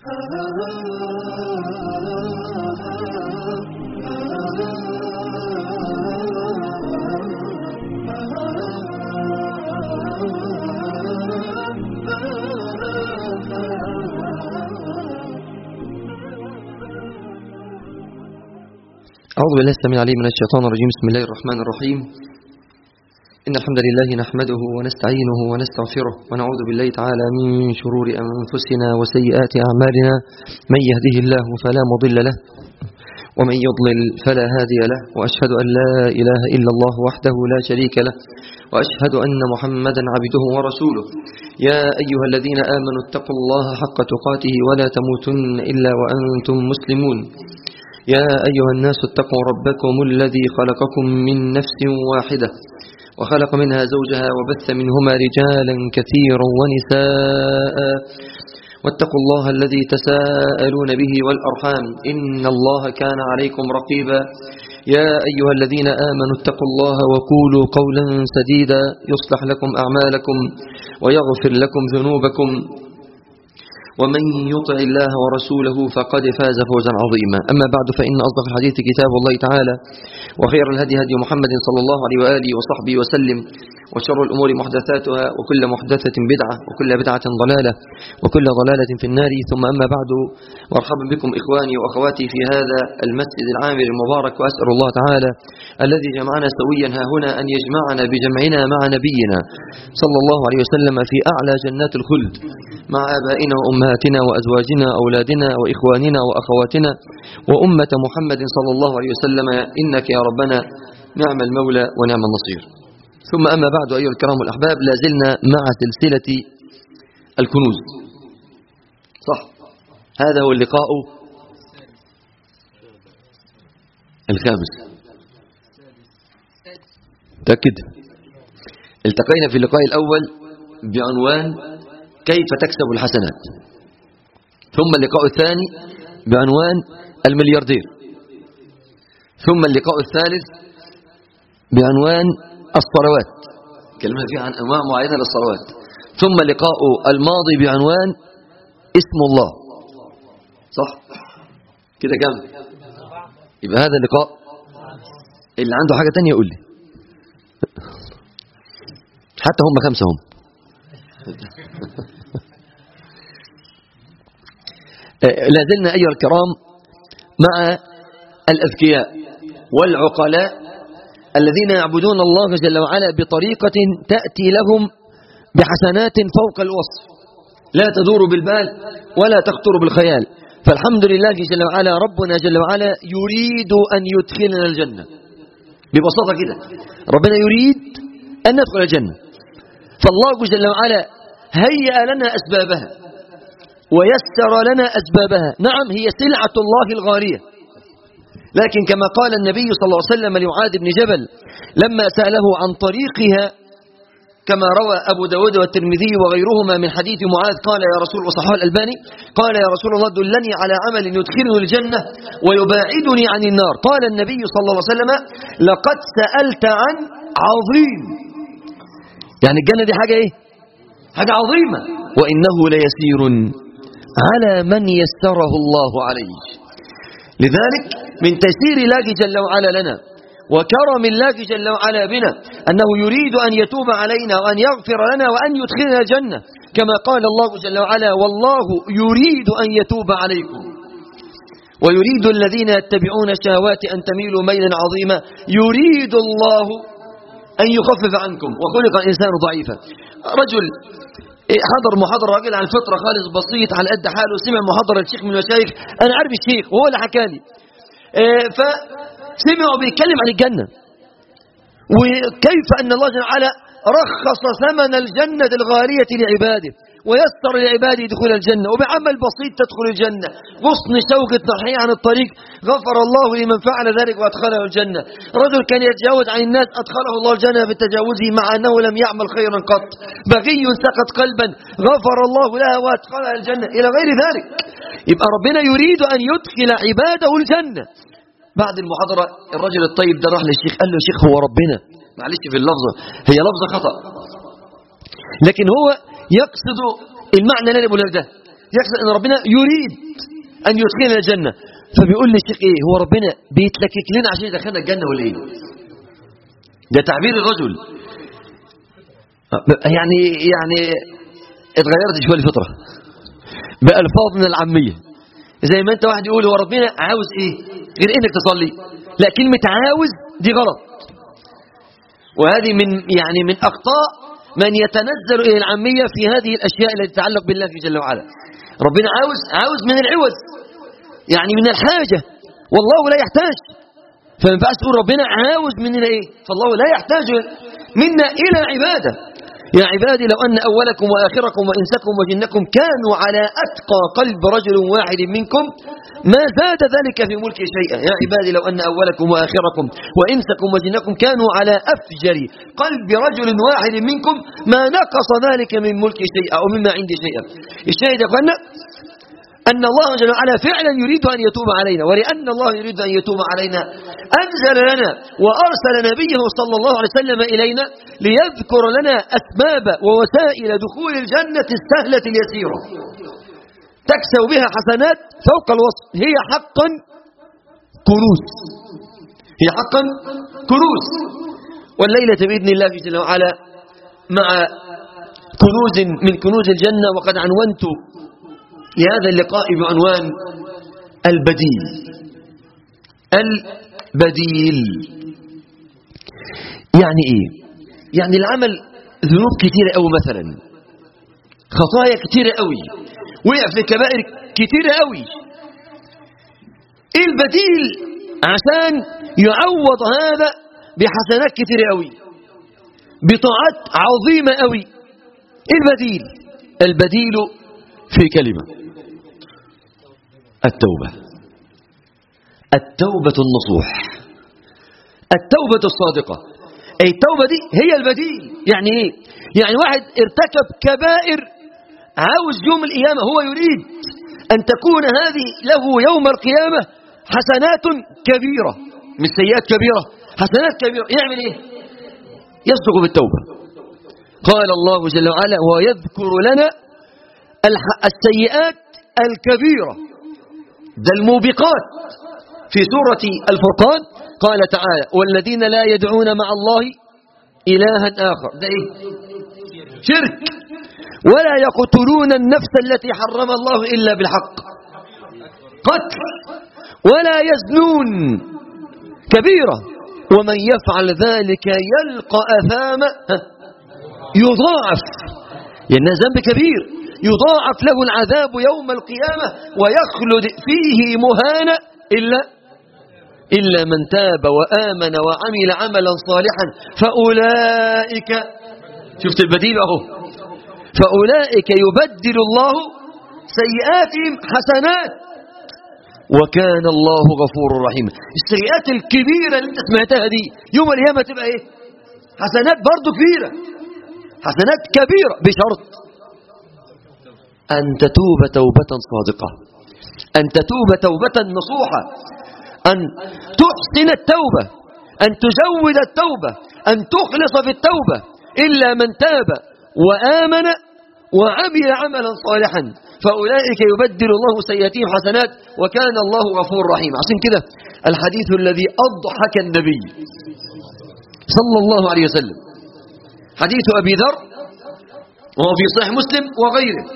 أعوذ بالله السميع العليم من الشيطان الرجيم بسم الله الرحمن الرحيم إن الحمد لله نحمده ونستعينه ونستغفره ونعوذ بالله تعالى من شرور أنفسنا وسيئات أعمالنا من يهده الله فلا مضل له ومن يضلل فلا هادي له وأشهد أن لا إله إلا الله وحده لا شريك له وأشهد أن محمدا عبده ورسوله يا أيها الذين آمنوا اتقوا الله حق تقاته ولا تموتن إلا وأنتم مسلمون يا أيها الناس اتقوا ربكم الذي خلقكم من نفس واحدة وخلق منها زوجها وبث منهما رجالا كثيرا ونساء واتقوا الله الذي تساءلون به والأرحام إن الله كان عليكم رقيبا يا أيها الذين آمنوا اتقوا الله وقولوا قولا سديدا يصلح لكم أعمالكم ويغفر لكم ذنوبكم ومن يطع الله ورسوله فقد فاز فوزا عظيما أما بعد فإن أصدق الحديث كتاب الله تعالى وخير الهدي هدي محمد صلى الله عليه وآله وصحبه وسلم وشر الأمور محدثاتها وكل محدثة بدعة وكل بدعة ضلالة وكل ضلالة في النار ثم أما بعد مرحبا بكم إخواني وأخواتي في هذا المسجد العامر المبارك وأسأل الله تعالى الذي جمعنا سويا ها هنا أن يجمعنا بجمعنا مع نبينا صلى الله عليه وسلم في أعلى جنات الخلد مع آبائنا وأمهاتنا وأزواجنا وأولادنا وإخواننا وأخواتنا وأمة محمد صلى الله عليه وسلم إنك يا ربنا نعم المولى ونعم النصير ثم أما بعد أيها الكرام الأحباب لا زلنا مع سلسلة الكنوز صح هذا هو اللقاء الخامس تأكد التقينا في اللقاء الأول بعنوان كيف تكسب الحسنات ثم اللقاء الثاني بعنوان الملياردير ثم اللقاء الثالث بعنوان الصلوات كلمنا فيه عن أنواع معينة للصلوات ثم اللقاء الماضي بعنوان اسم الله صح كده كم يبقى هذا اللقاء اللي عنده حاجة تانية يقول لي حتى هم خمسة هم لازلنا أيها الكرام مع الأذكياء والعقلاء الذين يعبدون الله جل وعلا بطريقة تأتي لهم بحسنات فوق الوصف لا تدور بالبال ولا تخطر بالخيال فالحمد لله جل وعلا ربنا جل وعلا يريد أن يدخلنا الجنة ببساطة كده ربنا يريد أن ندخل الجنة فالله جل وعلا هيأ لنا أسبابها ويسر لنا أسبابها نعم هي سلعة الله الغالية لكن كما قال النبي صلى الله عليه وسلم لعاد بن جبل لما سأله عن طريقها كما روى أبو داود والترمذي وغيرهما من حديث معاذ قال يا رسول وصححه الألباني قال يا رسول الله دلني على عمل يدخلني الجنة ويباعدني عن النار قال النبي صلى الله عليه وسلم لقد سألت عن عظيم يعني الجنة دي حاجة ايه حاجة عظيمة وإنه ليسير على من يسره الله عليه لذلك من تيسير الله جل وعلا لنا وكرم الله جل وعلا بنا أنه يريد أن يتوب علينا وأن يغفر لنا وأن يدخلنا الجنة كما قال الله جل وعلا والله يريد أن يتوب عليكم ويريد الذين يتبعون الشهوات أن تميلوا ميلا عظيما يريد الله أن يخفف عنكم وخلق الإنسان ضعيفا رجل حضر محاضرة راجل عن الفطرة خالص بسيط على قد حاله سمع محاضرة الشيخ من المشايخ أنا عارف الشيخ وهو اللي حكى لي فسمعوا بيتكلم عن الجنة وكيف أن الله جل وعلا رخص ثمن الجنة الغالية لعباده ويسر لعباده دخول الجنة وبعمل بسيط تدخل الجنة غصن شوكة ناحية عن الطريق غفر الله لمن فعل ذلك وأدخله الجنة رجل كان يتجاوز عن الناس أدخله الله الجنة بتجاوزه مع أنه لم يعمل خيرا قط بغي سقط قلبا غفر الله لها وأدخلها الجنة إلى غير ذلك يبقى ربنا يريد أن يدخل عباده الجنة بعد المحاضرة الرجل الطيب ده راح للشيخ قال له شيخ هو ربنا معلش في اللفظة هي لفظة خطأ لكن هو يقصد المعنى اللي انا بقوله ده يحصل ان ربنا يريد ان يدخلنا الجنه فبيقول لي الشيخ ايه هو ربنا بيتلكك لنا عشان يدخلنا الجنه ولا ايه ده تعبير الرجل يعني يعني اتغيرت شويه الفطره بألفاظنا العامية زي ما انت واحد يقول هو ربنا عاوز ايه غير انك تصلي لا كلمة عاوز دي غلط وهذه من يعني من اخطاء من يتنزل الى العامية في هذه الاشياء التي تتعلق بالله جل وعلا ربنا عاوز عاوز من العوز يعني من الحاجة والله لا يحتاج فما ينفعش تقول ربنا عاوز مننا ايه فالله لا يحتاج منا الى عباده يا عبادي لو أن أولكم وآخركم وإنسكم وجنكم كانوا على أتقى قلب رجل واحد منكم ما زاد ذلك في ملكي شيئا يا عبادي لو أن أولكم وآخركم وإنسكم وجنكم كانوا على أفجر قلب رجل واحد منكم ما نقص ذلك من ملكي شيئا أو مما عندي شيئا الشاهد يا أخوانا أن الله جل وعلا فعلا يريد أن يتوب علينا ولأن الله يريد أن يتوب علينا أنزل لنا وأرسل نبيه صلى الله عليه وسلم إلينا ليذكر لنا أسباب ووسائل دخول الجنة السهلة اليسيرة تكسو بها حسنات فوق الوصف هي حقا كنوز هي حقا كنوز والليلة بإذن الله جل وعلا مع كنوز من كنوز الجنة وقد عنونت لهذا اللقاء بعنوان البديل البديل يعني ايه يعني العمل ذنوب كتيرة قوي مثلا خطايا كتيرة قوي وقع في كبائر كتيرة قوي ايه البديل عشان يعوض هذا بحسنات كتيرة قوي بطاعات عظيمة قوي ايه البديل البديل في كلمة التوبة التوبة النصوح التوبة الصادقة أي التوبة دي هي البديل يعني إيه؟ يعني واحد ارتكب كبائر عاوز يوم القيامة هو يريد أن تكون هذه له يوم القيامة حسنات كبيرة مش سيئات كبيرة حسنات كبيرة يعمل إيه يصدق بالتوبة قال الله جل وعلا ويذكر لنا السيئات الكبيرة ده الموبقات في سورة الفرقان قال تعالى والذين لا يدعون مع الله إلها آخر ده إيه شرك ولا يقتلون النفس التي حرم الله إلا بالحق قتل ولا يزنون كبيرة ومن يفعل ذلك يلقى أثاما يضاعف لأنه ذنب كبير يضاعف له العذاب يوم القيامة ويخلد فيه مهانا إلا إلا من تاب وآمن وعمل عملا صالحا فأولئك شفت البديل أهو فأولئك يبدل الله سيئاتهم حسنات وكان الله غفور رحيم السيئات الكبيرة اللي انت سمعتها دي يوم القيامة تبقى ايه حسنات برضو كبيرة حسنات كبيرة بشرط أن تتوب توبة صادقة أن تتوب توبة نصوحة أن تحسن التوبة أن تزود التوبة أن تخلص في التوبة إلا من تاب وآمن وعمل عملا صالحا فأولئك يبدل الله سيئاتهم حسنات وكان الله غفور رحيم عشان كده الحديث الذي أضحك النبي صلى الله عليه وسلم حديث أبي ذر وهو في صحيح مسلم وغيره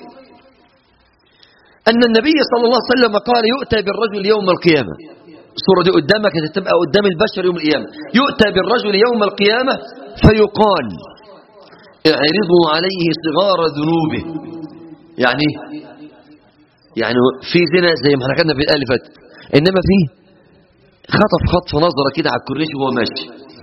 أن النبي صلى الله عليه وسلم قال يؤتى بالرجل يوم القيامة الصورة دي قدامك هتبقى قدام البشر يوم القيامة يؤتى بالرجل يوم القيامة فيقال اعرضوا عليه صغار ذنوبه يعني يعني في زنا زي ما احنا كنا في الآية اللي فاتت إنما في خطف خطف نظرة كده على الكورنيش وهو ماشي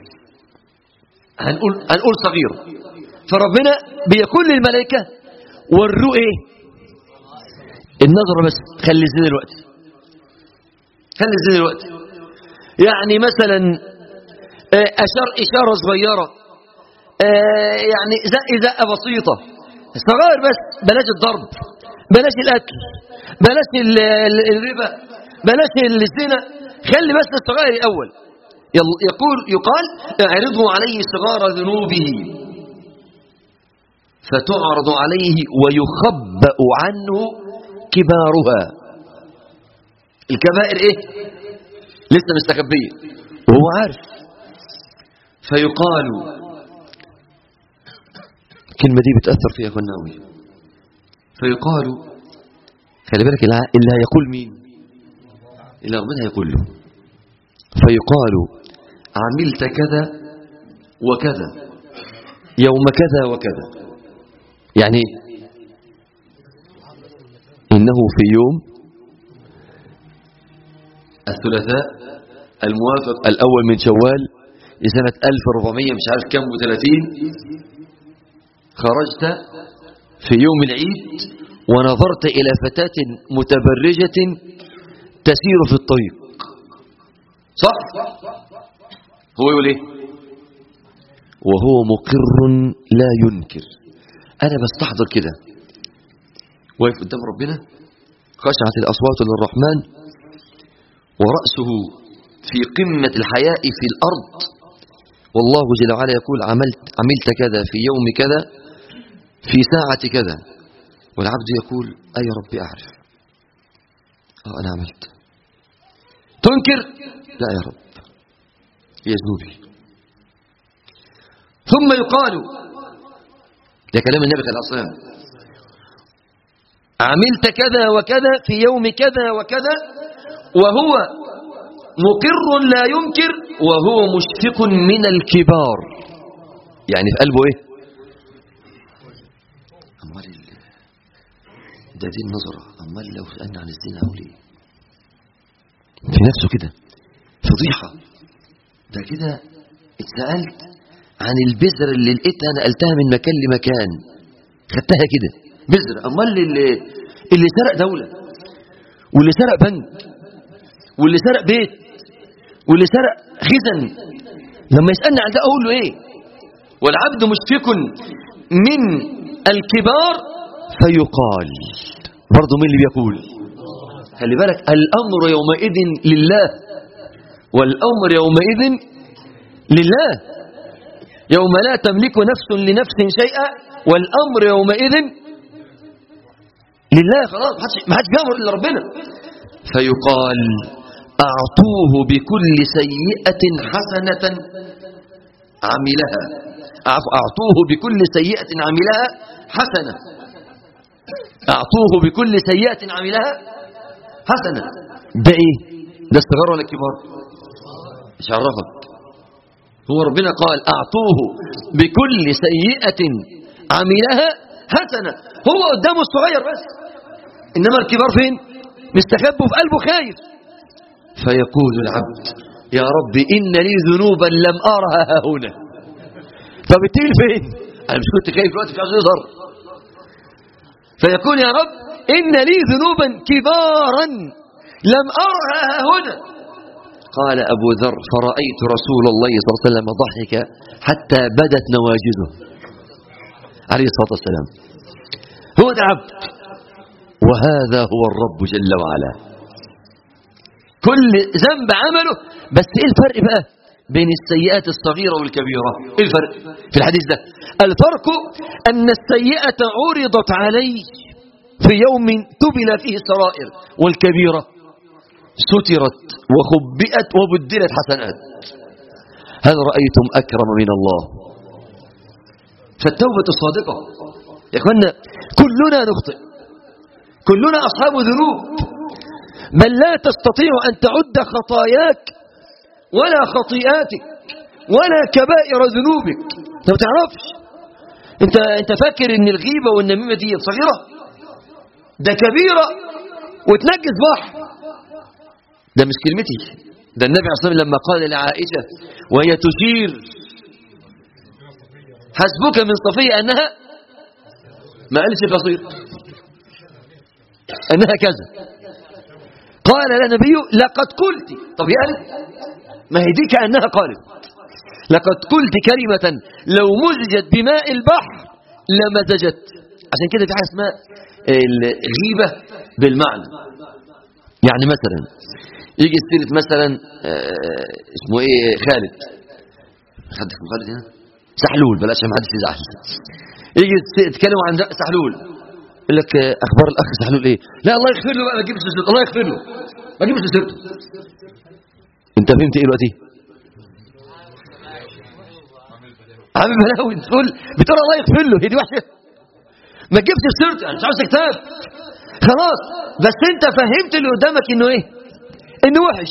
هنقول هنقول صغير فربنا بيقول للملائكة وروه ايه النظرة بس خلي الزنا دلوقتي خلي الزنا دلوقتي يعني مثلا أشار إشارة صغيرة يعني زق زقة بسيطة صغير بس بلاش الضرب بلاش القتل بلاش الربا بلاش الزنا خلي بس الصغير الأول يقول يقال اعرضوا عليه صغار ذنوبه فتعرض عليه ويخبأ عنه كبارها الكبائر ايه لسه مستخبية وهو عارف فيقال الكلمة دي بتأثر فيها كناوي فيقال خلي بالك اللي هيقول مين اللي ربنا هيقول له فيقال عملت كذا وكذا يوم كذا وكذا يعني إنه في يوم الثلاثاء الموافق الأول من شوال لسنة 1400 مش عارف كم و30 خرجت في يوم العيد ونظرت إلى فتاة متبرجة تسير في الطريق صح هو يقول ايه وهو مقر لا ينكر انا بستحضر كده واقف قدام ربنا خشعت الاصوات للرحمن وراسه في قمه الحياء في الارض والله جل وعلا يقول عملت عملت كذا في يوم كذا في ساعه كذا والعبد يقول اي ربي اعرف اه انا عملت تنكر لا يا رب هي ذنوبي ثم يقال ده كلام النبي صلى الله عليه وسلم عملت كذا وكذا في يوم كذا وكذا وهو مقر لا ينكر وهو مشفق من الكبار يعني في قلبه ايه امال ده دي النظرة امال لو سألنا عن الزنا اقول ايه في نفسه كده فضيحة ده كده اتسألت عن البذر اللي لقيتها نقلتها من مكان لمكان خدتها كده بذر امال اللي اللي سرق دولة واللي سرق بنك واللي سرق بيت واللي سرق خزن لما يسألني عن ده اقول له ايه والعبد مشفق من الكبار فيقال برضه مين اللي بيقول خلي بالك الأمر يومئذ لله والأمر يومئذ لله يوم لا تملك نفس لنفس شيئا والأمر يومئذ لله خلاص ما حدش بيأمر إلا ربنا فيقال أعطوه بكل سيئة حسنة عملها أعطوه بكل سيئة عملها حسنة أعطوه بكل سيئة عملها حسنة ده ايه ده الصغار ولا الكبار مش عرفك هو ربنا قال اعطوه بكل سيئة عملها حسنة هو قدامه الصغير بس انما الكبار فين مستخبوا في قلبه خايف فيقول العبد يا رب ان لي ذنوبا لم ارها هنا فبالتالي فين انا مش كنت خايف دلوقتي مش عايز يظهر فيقول يا رب إن لي ذنوبا كبارا لم أرها هنا قال أبو ذر فرأيت رسول الله صلى الله عليه وسلم ضحك حتى بدت نواجذه عليه الصلاة والسلام هو ده عبد وهذا هو الرب جل وعلا كل ذنب عمله بس ايه الفرق بقى بين السيئات الصغيرة والكبيرة ايه الفرق في الحديث ده الفرق أن السيئة عرضت عليه في يوم تبل فيه السرائر والكبيرة سترت وخبئت وبدلت حسنات هل رأيتم أكرم من الله فالتوبة الصادقة يا أخوانا كلنا نخطئ كلنا أصحاب ذنوب بل لا تستطيع أن تعد خطاياك ولا خطيئاتك ولا كبائر ذنوبك انت ما تعرفش انت انت فاكر ان الغيبه والنميمه دي صغيره ده كبيره وتنجس بحر ده مش كلمتي ده النبي عليه الصلاه والسلام لما قال لعائشه وهي تشير حسبك من صفيه انها ما قالش قصير انها كذا قال لها النبي لقد قلت طب هي قالت ما هي دي كانها قالت لقد قلت كلمة لو مزجت بماء البحر لمزجت عشان كده في حاجة اسمها الغيبة بالمعنى يعني مثلا يجي سيرة مثلا اسمه ايه خالد حد اسمه خالد هنا سحلول بلاش ما حدش يزعل يجي تتكلم عن سحلول يقول لك آه، اخبار الاخ زحلول ايه لا الله يغفر له بقى ما تجيبش سيرته الله يغفر له ما تجيبش سيرته انت فهمت ايه دلوقتي عامل بلاوي تقول بتقول الله يغفر له هي دي وحشه ما تجيبش سيرته انا مش عاوز كتاب خلاص بس انت فهمت اللي قدامك انه ايه انه وحش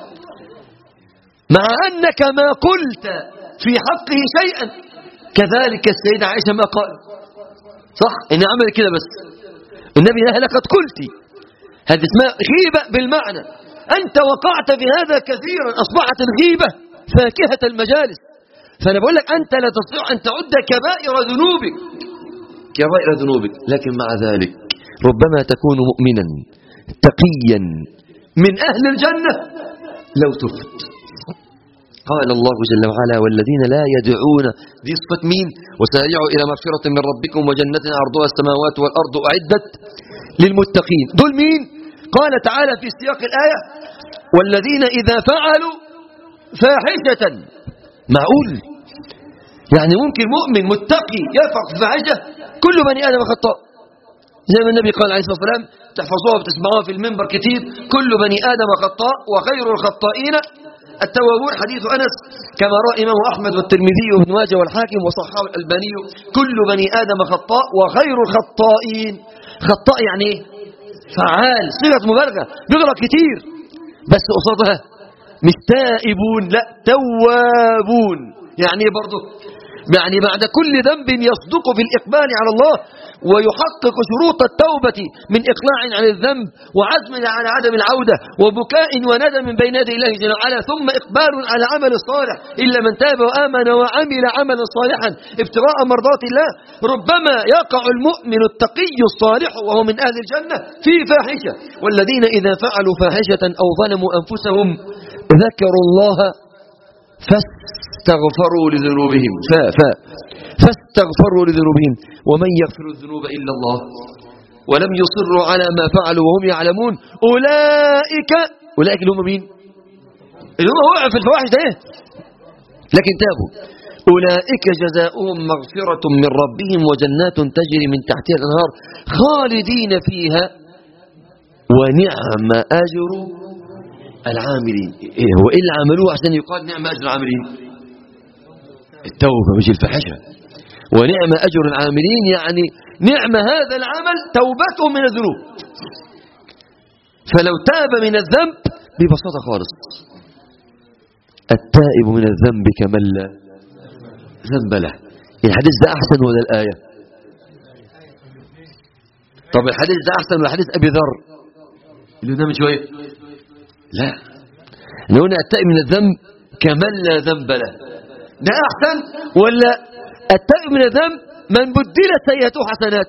مع انك ما قلت في حقه شيئا كذلك السيدة عائشة ما قال صح ان عمل كده بس النبي لها لقد قلت هذه اسمها غيبة بالمعنى أنت وقعت في هذا كثيرا أصبحت الغيبة فاكهة المجالس فأنا بقول لك أنت لا تستطيع أن تعد كبائر ذنوبك كبائر ذنوبك لكن مع ذلك ربما تكون مؤمنا تقيا من أهل الجنة لو تفت قال الله جل وعلا والذين لا يدعون دي صفة مين وسارعوا إلى مغفرة من ربكم وجنة عرضها السماوات والأرض أعدت للمتقين دول مين قال تعالى في سياق الآية والذين إذا فعلوا فاحشة معقول يعني ممكن مؤمن متقي يفعل فاحشة كل بني آدم خطاء زي ما النبي قال عليه الصلاة والسلام تحفظوها وتسمعوها في المنبر كتير كل بني آدم خطاء وخير الخطائين التوابون حديث أنس كما رأى إمام أحمد والترمذي وابن ماجه والحاكم وصححه الألباني كل بني آدم خطاء وخير الخطائين خطاء يعني ايه فعال صيغة مبالغة بيغلط كتير بس قصادها مش تائبون لا توابون يعني ايه برضه يعني بعد كل ذنب يصدق في الإقبال على الله ويحقق شروط التوبة من إقلاع عن الذنب وعزم على عدم العودة وبكاء وندم بين يدي الله جل وعلا ثم إقبال على عمل الصالح إلا من تاب وآمن وعمل عملا صالحا ابتغاء مرضات الله ربما يقع المؤمن التقي الصالح وهو من أهل الجنة في فاحشة والذين إذا فعلوا فاحشة أو ظلموا أنفسهم ذكروا الله فاستغفروا لذنوبهم فا فا فاستغفروا لذنوبهم ومن يغفر الذنوب إلا الله ولم يصروا على ما فعلوا وهم يعلمون أولئك أولئك اللي هم مين اللي هم وقعوا في الفواحش ده إيه؟ لكن تابوا أولئك جزاؤهم مغفرة من ربهم وجنات تجري من تحتها الأنهار خالدين فيها ونعم أجر العاملين إيه هو إيه اللي عملوه عشان يقال نعم أجر العاملين التوبة مش الفحشة ونعم أجر العاملين يعني نعم هذا العمل توبته من الذنوب فلو تاب من الذنب ببساطة خالص التائب من الذنب كمن لا ذنب له الحديث ده أحسن ولا الآية طب الحديث ده أحسن ولا حديث أبي ذر اللي ده من شوية لا هنا التائب من الذنب كمن لا ذنب له ده أحسن ولا التائب من الذنب من بدلت سيئته حسنات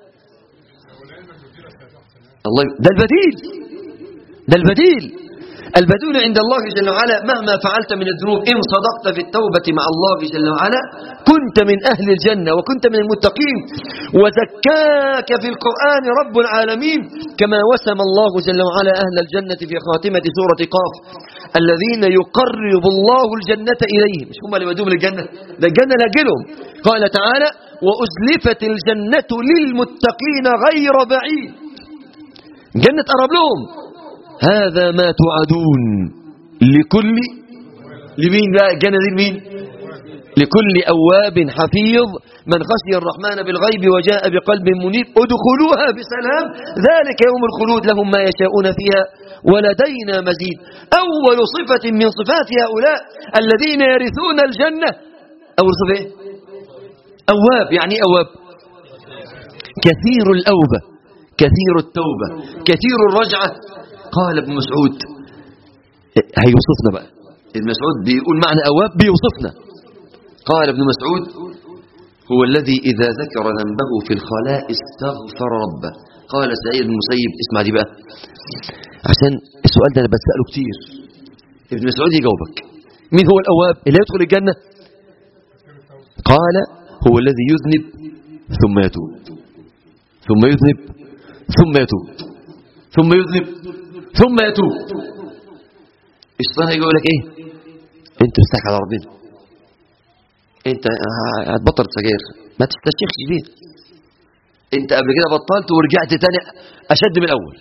الله ده البديل ده البديل البديل عند الله جل وعلا مهما فعلت من الذنوب إن صدقت في التوبة مع الله جل وعلا كنت من أهل الجنة وكنت من المتقين وزكاك في القرآن رب العالمين كما وسم الله جل وعلا أهل الجنة في خاتمة سورة قاف الذين يقرب الله الجنة إليهم مش هم اللي يودوهم للجنة ده الجنة لاجلهم قال تعالى وأزلفت الجنة للمتقين غير بعيد جنة قرب لهم هذا ما توعدون لكل لمين بقى الجنة دي لمين لكل أواب حفيظ من خشي الرحمن بالغيب وجاء بقلب منيب ادخلوها بسلام ذلك يوم الخلود لهم ما يشاءون فيها ولدينا مزيد أول صفة من صفات هؤلاء الذين يرثون الجنة أول صفة إيه؟ أواب يعني إيه أواب كثير الأوبة كثير التوبة كثير الرجعة قال ابن مسعود هيوصفنا بقى ابن مسعود بيقول معنى أواب بيوصفنا قال ابن مسعود هو الذي إذا ذكر ذنبه في الخلاء استغفر ربه قال سعيد بن المسيب اسمع دي بقى عشان السؤال ده أنا بسأله كتير ابن مسعود يجاوبك مين هو الأواب اللي يدخل الجنة قال هو الذي يذنب ثم يتوب ثم يذنب ثم يتوب ثم يذنب ثم يتوب الشيطان يقول لك ايه انت مستحك على ربنا انت هتبطل سجاير ما تستشيخش فيه انت قبل كده بطلت ورجعت تاني اشد من الاول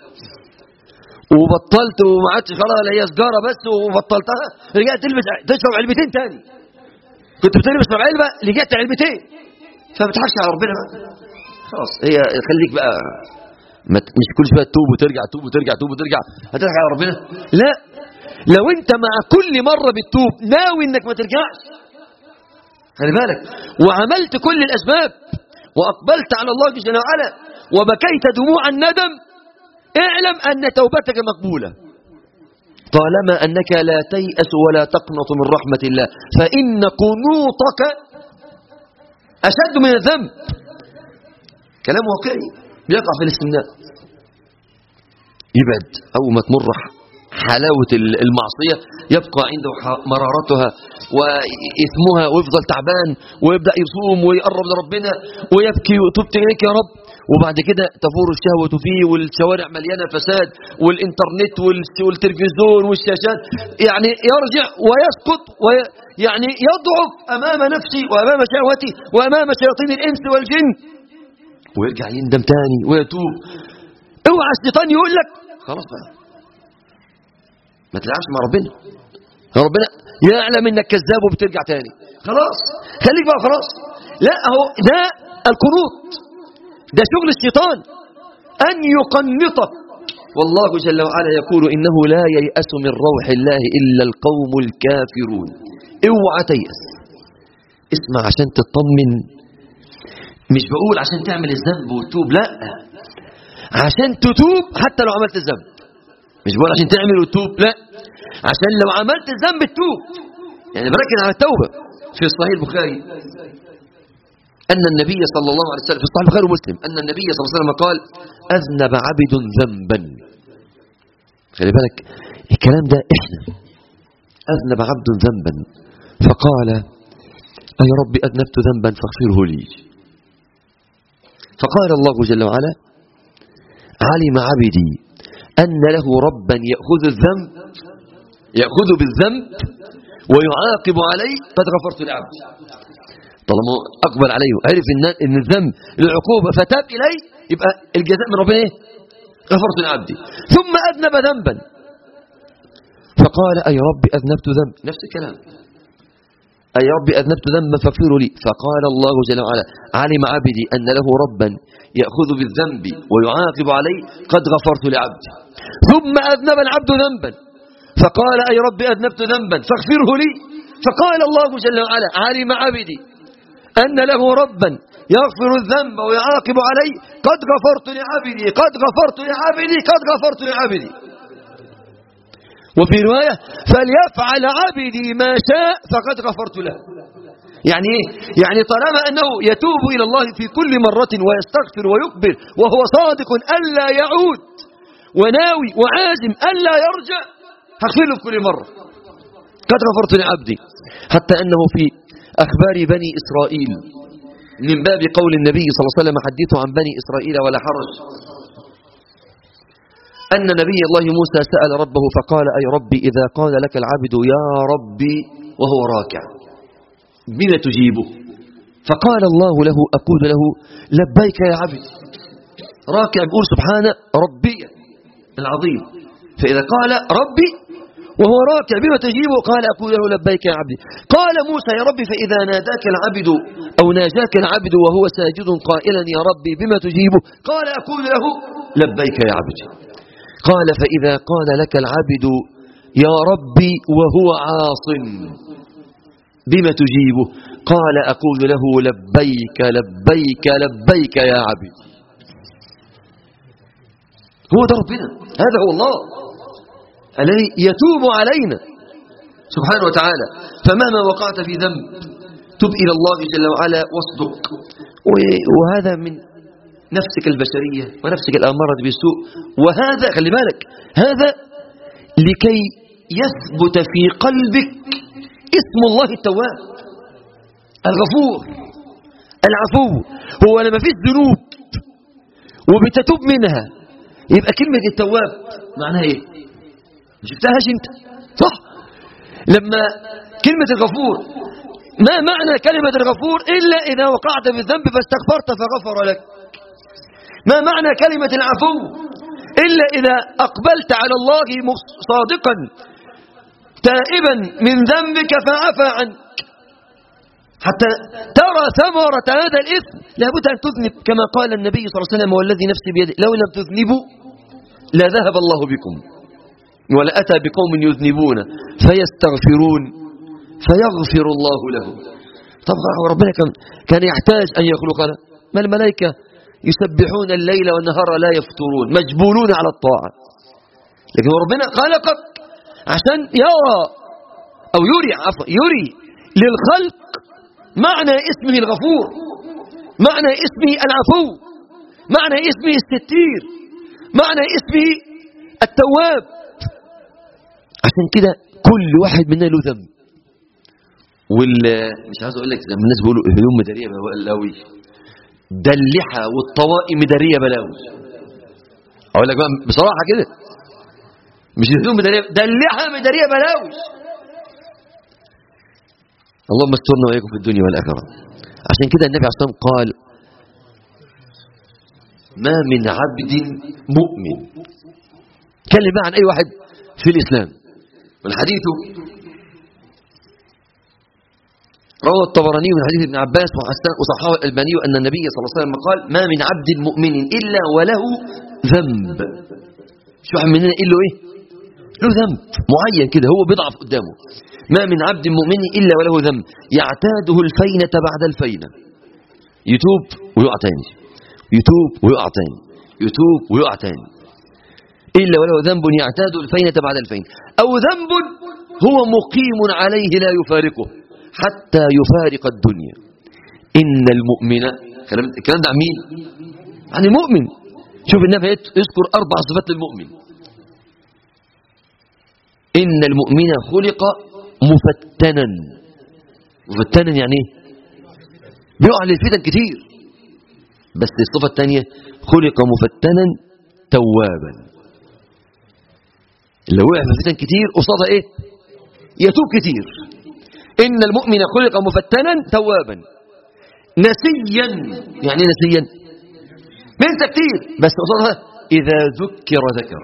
وبطلت وما عادش خلاص هي سجاره بس وبطلتها رجعت تلبس تشرب علبتين تاني كنت بتلبس مع علبه رجعت علبتين فما تضحكش على ربنا بقى خلاص هي خليك بقى مش كل شويه تتوب وترجع تتوب وترجع تتوب وترجع هتضحك على ربنا لا لو انت مع كل مره بتتوب ناوي انك ما ترجعش خلي بالك وعملت كل الاسباب واقبلت على الله جل وعلا وبكيت دموع الندم اعلم أن توبتك مقبولة طالما أنك لا تيأس ولا تقنط من رحمة الله فإن قنوطك أشد من الذنب كلام واقعي بيقع في الاستمناء يبعد أول ما تمر حلاوة المعصية يبقى عنده مرارتها وإثمها ويفضل تعبان ويبدأ يصوم ويقرب لربنا ويبكي وتبت إليك يا رب وبعد كده تفور الشهوة فيه والشوارع مليانة فساد والإنترنت والتلفزيون والشاشات يعني يرجع ويسقط ويعني يضعف أمام نفسي وأمام شهوتي وأمام شياطين الإنس والجن ويرجع يندم تاني ويتوب اوعى الشيطان يقول لك خلاص بقى ما تلعبش مع ربنا ربنا يعلم انك كذاب وبترجع تاني خلاص خليك بقى خلاص لا هو ده القنوط ده شغل الشيطان أن يقنطك والله جل وعلا يقول إنه لا ييأس من روح الله إلا القوم الكافرون اوعى تيأس اسمع عشان تطمن مش بقول عشان تعمل الذنب وتتوب لا عشان تتوب حتى لو عملت الذنب مش بقول عشان تعمل وتتوب لا عشان لو عملت الذنب تتوب يعني بركز على التوبة في صحيح البخاري أن النبي صلى الله عليه وسلم في الصحيح البخاري ومسلم أن النبي صلى الله عليه وسلم قال أذنب عبد ذنبا خلي بالك الكلام ده إحنا أذنب عبد ذنبا فقال أي رب أذنبت ذنبا فاغفره لي فقال الله جل وعلا علم عبدي أن له ربا يأخذ الذنب يأخذ بالذنب ويعاقب عليه قد غفرت لعبدي طالما أقبل عليه عرف إن الذنب العقوبة فتاب إليه يبقى الجزاء من ربنا إيه؟ غفرت لعبدي ثم أذنب ذنبا فقال أي رب أذنبت ذنب نفس الكلام أي رب أذنبت ذنبا فاغفر لي فقال الله جل وعلا علم عبدي أن له ربا يأخذ بالذنب ويعاقب عليه قد غفرت لعبدي ثم أذنب العبد ذنبا فقال أي رب أذنبت ذنبا فاغفره لي فقال الله جل وعلا علم عبدي أن له ربا يغفر الذنب ويعاقب عليه قد غفرت لعبدي قد غفرت لعبدي قد غفرت لعبدي وفي رواية فليفعل عبدي ما شاء فقد غفرت له يعني ايه يعني طالما أنه يتوب إلى الله في كل مرة ويستغفر ويقبل وهو صادق ألا يعود وناوي وعازم ألا يرجع هغفر له في كل مرة قد غفرت لعبدي حتى أنه في أخبار بني إسرائيل من باب قول النبي صلى الله عليه وسلم حدثوا عن بني إسرائيل ولا حرج أن نبي الله موسى سأل ربه فقال أي ربي إذا قال لك العبد يا ربي وهو راكع بما تجيبه فقال الله له أقول له لبيك يا عبد راكع بيقول سبحان ربي العظيم فإذا قال ربي وهو راكع بما تجيبه قال أقول له لبيك يا عبدي قال موسى يا ربي فإذا ناداك العبد أو ناجاك العبد وهو ساجد قائلا يا ربي بما تجيبه قال أقول له لبيك يا عبدي قال فإذا قال لك العبد يا ربي وهو عاص بما تجيبه قال أقول له لبيك لبيك لبيك يا عبدي هو ده ربنا هذا هو الله الذي يتوب علينا سبحانه وتعالى فمهما وقعت في ذنب تب إلى الله جل وعلا واصدق وهذا من نفسك البشرية ونفسك الأمارة بالسوء وهذا خلي بالك هذا لكي يثبت في قلبك اسم الله التواب الغفور العفو هو لما فيش ذنوب وبتتوب منها يبقى كلمة التواب معناها ايه ما شفتهاش انت صح لما كلمة الغفور ما معنى كلمة الغفور إلا إذا وقعت في الذنب فاستغفرت فغفر لك ما معنى كلمة العفو إلا إذا أقبلت على الله صادقا تائبا من ذنبك فعفى عنك حتى ترى ثمرة هذا الإثم لابد أن تذنب كما قال النبي صلى الله عليه وسلم والذي نفسي بيده لو لم تذنبوا لا ذهب الله بكم ولا أتى بقوم يذنبون فيستغفرون فيغفر الله لهم طبعا ربنا كان, كان يحتاج أن يخلقنا ما الملائكة يسبحون الليل والنهار لا يفطرون مجبولون على الطاعة لكن ربنا خلقك عشان يرى أو يري عفوا يري للخلق معنى اسمه الغفور معنى اسمه العفو معنى اسمه الستير معنى اسمه التواب عشان كده كل واحد منا له ذنب وال مش عايز اقول لك لما الناس بيقولوا هدوم مداريه بلاوي ده اللحى والطواقي مداريه بلاوي اقول لك بقى بصراحه كده مش الهدوم مداريه ده اللحى مداريه بلاوي اللهم استرنا واياكم في الدنيا والاخره عشان كده النبي عليه الصلاه والسلام قال ما من عبد مؤمن كلم بقى عن اي واحد في الاسلام والحديث روى الطبراني من حديث ابن عباس وصححه الألباني أن النبي صلى الله عليه وسلم قال ما من عبد مؤمن إلا وله ذنب شو واحد مننا إلا إيه له ذنب معين كده هو بيضعف قدامه ما من عبد مؤمن إلا وله ذنب يعتاده الفينة بعد الفينة يتوب ويقع تاني يتوب ويقع تاني يتوب ويقع تاني إلا وله ذنب يعتاد الفينة بعد الفينة أو ذنب هو مقيم عليه لا يفارقه حتى يفارق الدنيا إن المؤمن الكلام ده عن مين عن المؤمن شوف النبي يذكر أربع صفات للمؤمن إن المؤمن خلق مفتنا مفتنا يعني ايه بيقع للفتن كتير بس الصفة الثانية خلق مفتنا توابا اللي وقع في فتن كتير قصادها ايه يتوب كتير إن المؤمن خلق مفتنا توابا نسيا يعني نسيا بنسى كتير بس قصادها إذا ذكر ذكر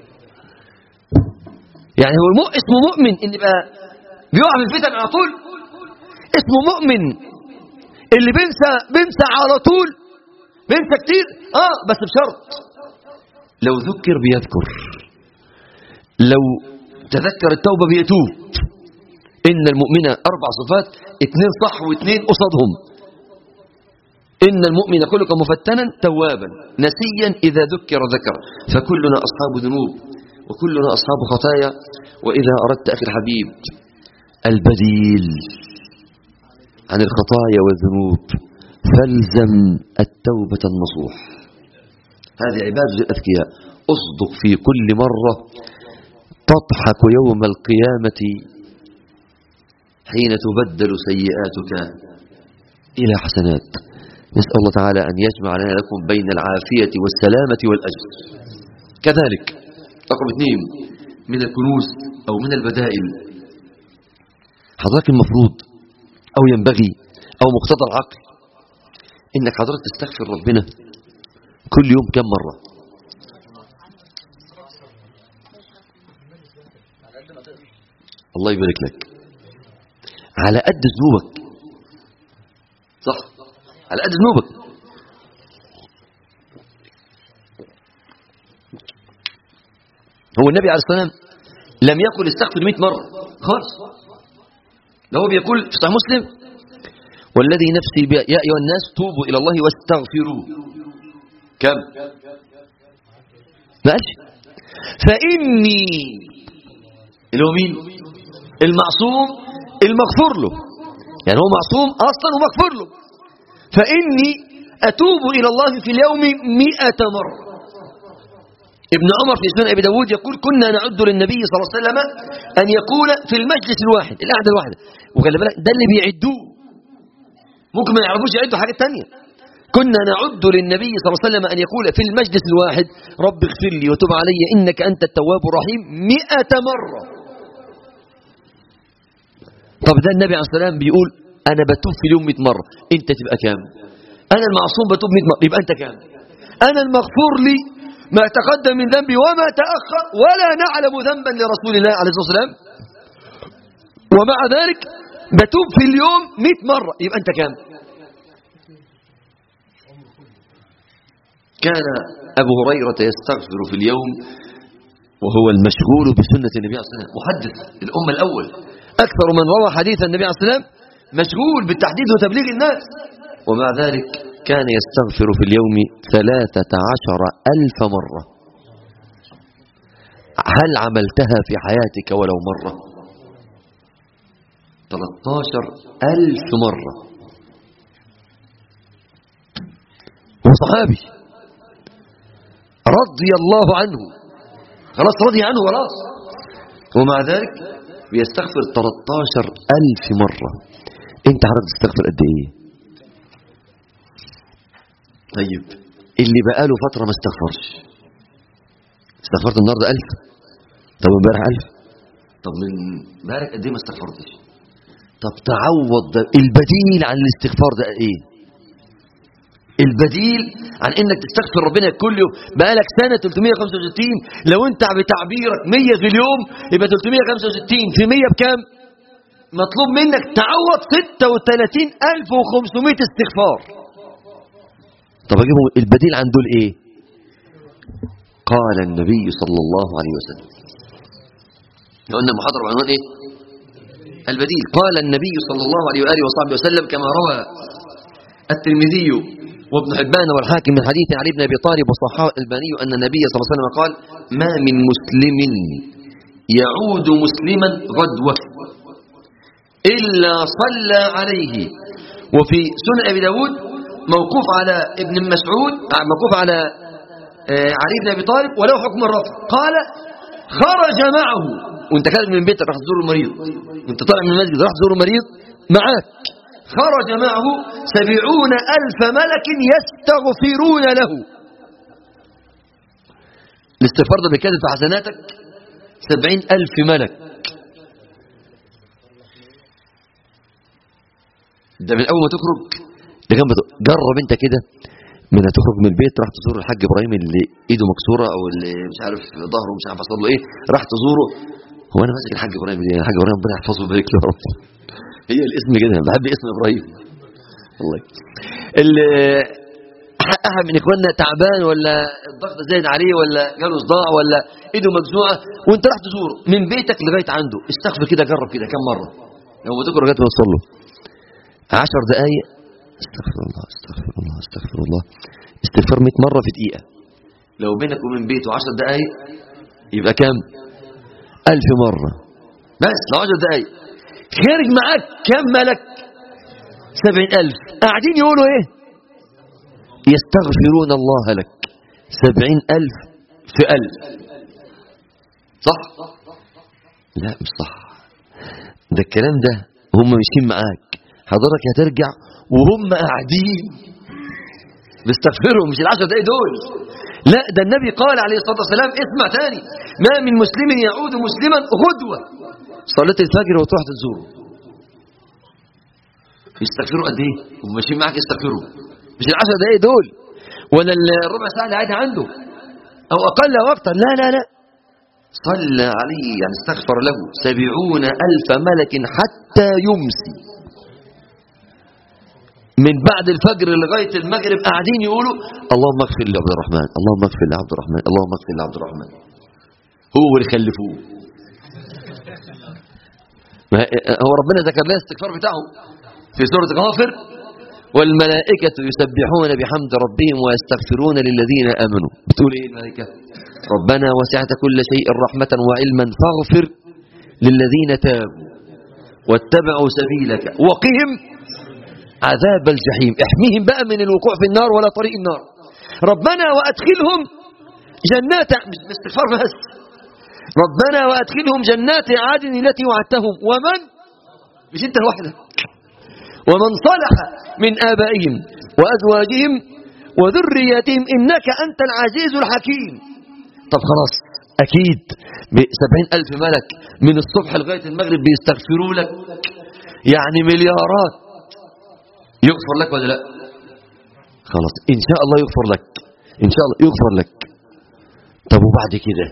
يعني هو اسمه مؤمن إن يبقى بيقع في الفتن على طول اسمه مؤمن اللي بينسى بينسى على طول بينسى كتير اه بس بشرط لو ذكر بيذكر لو تذكر التوبة بيتوب إن المؤمن أربع صفات اثنين صح واثنين قصادهم إن المؤمن خلق مفتنا توابا نسيا إذا ذكر ذكر فكلنا أصحاب ذنوب وكلنا أصحاب خطايا وإذا أردت أخي الحبيب البديل عن الخطايا والذنوب فالزم التوبة النصوح هذه عبادة الأذكياء أصدق في كل مرة تضحك يوم القيامة حين تبدل سيئاتك إلى حسنات نسأل الله تعالى أن يجمع لنا لكم بين العافية والسلامة والأجر كذلك رقم اثنين من الكنوز أو من البدائل حضرتك المفروض أو ينبغي أو مقتضى العقل إنك حضرتك تستغفر ربنا كل يوم كم مرة الله يبارك لك على قد ذنوبك صح على قد ذنوبك هو النبي عليه الصلاة والسلام لم يقل استغفر 100 مرة خالص ده هو بيقول في صحيح مسلم والذي نفسي يا أيها الناس توبوا إلى الله واستغفروه كم ماشي فإني اللي هو مين المعصوم المغفور له يعني هو معصوم أصلا ومغفور له فإني أتوب إلى الله في اليوم مئة مرة ابن عمر في سنن أبي داود يقول كنا نعد للنبي صلى الله عليه وسلم أن يقول في المجلس الواحد القعدة الواحدة وخلي بالك ده اللي بيعدوه ممكن ما يعرفوش يعدوا حاجات تانية كنا نعد للنبي صلى الله عليه وسلم أن يقول في المجلس الواحد رب اغفر لي وتب علي إنك أنت التواب الرحيم مئة مرة طب ده النبي عليه الصلاة والسلام بيقول أنا بتوب في اليوم 100 مرة أنت تبقى كام أنا المعصوم بتوب 100 مرة يبقى أنت كام أنا المغفور لي ما تقدم من ذنبي وما تأخر ولا نعلم ذنبا لرسول الله عليه الصلاة والسلام ومع ذلك بتوب في اليوم 100 مرة يبقى أنت كام كان أبو هريرة يستغفر في اليوم وهو المشغول بسنة النبي عليه الصلاة والسلام محدث الأمة الأول أكثر من روى حديث النبي عليه الصلاة والسلام مشغول بالتحديث وتبليغ الناس ومع ذلك كان يستغفر في اليوم ثلاثة عشر ألف مرة هل عملتها في حياتك ولو مرة 13 ألف مرة وصحابي رضي الله عنه خلاص رضي عنه خلاص ومع ذلك بيستغفر 13 ألف مرة انت عارف تستغفر قد ايه طيب اللي بقاله فترة ما استغفرش استغفرت النهاردة ألف طب امبارح ألف طب من امبارح قد ايه ما استغفرتش طب تعوض ده البديل عن الاستغفار ده ايه البديل عن انك تستغفر ربنا كل يوم بقالك سنة 365 لو انت بتعبيرك 100 في اليوم يبقى 365 في 100 بكام مطلوب منك تعوض 36500 استغفار طب اجيبهم البديل عن دول ايه قال النبي صلى الله عليه وسلم قلنا المحاضرة بعنوان ايه البديل قال النبي صلى الله عليه وآله وصحبه وسلم كما روى الترمذي وابن حبان والحاكم من حديث علي بن ابي طالب وصححه الباني ان النبي صلى الله عليه وسلم قال ما من مسلم يعود مسلما غدوه الا صلى عليه وفي سنن ابي داود موقوف على ابن مسعود موقوف على علي بن ابي طالب وله حكم الرفع قال خرج معه وانت خارج من بيتك راح تزور المريض وانت طالع من المسجد راح تزور المريض معاك خرج معه سبعون ألف ملك يستغفرون له الاستغفار ده بيكذب في حسناتك سبعين ألف ملك ده من أول ما تخرج ده كان جرب انت كده من هتخرج من البيت راح تزور الحاج ابراهيم اللي ايده مكسوره او اللي مش عارف ظهره مش عارف حصل له ايه راح تزوره هو انا ماسك الحاج ابراهيم دي الحاج ابراهيم ربنا يحفظه ويبارك له يا رب هي الاسم كده انا بحب اسم ابراهيم الله اللي احد من اخواننا تعبان ولا الضغط زايد عليه ولا جاله صداع ولا ايده مجزوعه وانت راح تزوره من بيتك لغايه عنده استغفر كده جرب كده كم مره لو ما تقرا لغايه ما توصل له 10 دقائق استغفر الله استغفر الله استغفر الله استغفار 100 مره في دقيقه لو بينك وبين بيته 10 دقائق يبقى كام 1000 مره بس لو 10 دقائق خارج معاك كم ملك سبعين ألف قاعدين يقولوا ايه يستغفرون الله لك سبعين ألف في ألف صح لا مش صح ده الكلام ده هم ماشيين معاك حضرتك هترجع وهم قاعدين بيستغفروا مش العشر دقايق دول لا ده النبي قال عليه الصلاة والسلام اسمع تاني ما من مسلم يعود مسلما غدوة صلاة الفجر وتروح تزوره يستغفروا قد ايه وماشيين معاك يستغفروا مش العشر دقايق دول ولا الربع ساعة اللي قاعد عنده او اقل او اكتر لا لا لا صلى عليه يعني استغفر له سبعون ألف ملك حتى يمسي من بعد الفجر لغاية المغرب قاعدين يقولوا اللهم اغفر لعبد الرحمن اللهم اغفر لعبد الرحمن اللهم اغفر لعبد الرحمن هو اللي خلفوه هو ربنا ذكر لنا الاستغفار بتاعه في سورة غافر والملائكة يسبحون بحمد ربهم ويستغفرون للذين آمنوا بتقول ايه الملائكة ربنا وسعت كل شيء رحمة وعلما فاغفر للذين تابوا واتبعوا سبيلك وقهم عذاب الجحيم احميهم بقى من الوقوع في النار ولا طريق النار ربنا وأدخلهم جنات مش باستغفار بس ربنا وأدخلهم جنات عدن التي وعدتهم ومن مش انت لوحدك ومن صلح من آبائهم وأزواجهم وذرياتهم إنك أنت العزيز الحكيم طب خلاص أكيد بسبعين ألف ملك من الصبح لغاية المغرب بيستغفروا لك يعني مليارات يغفر لك ولا لا خلاص إن شاء الله يغفر لك ان شاء الله يغفر لك طب وبعد كده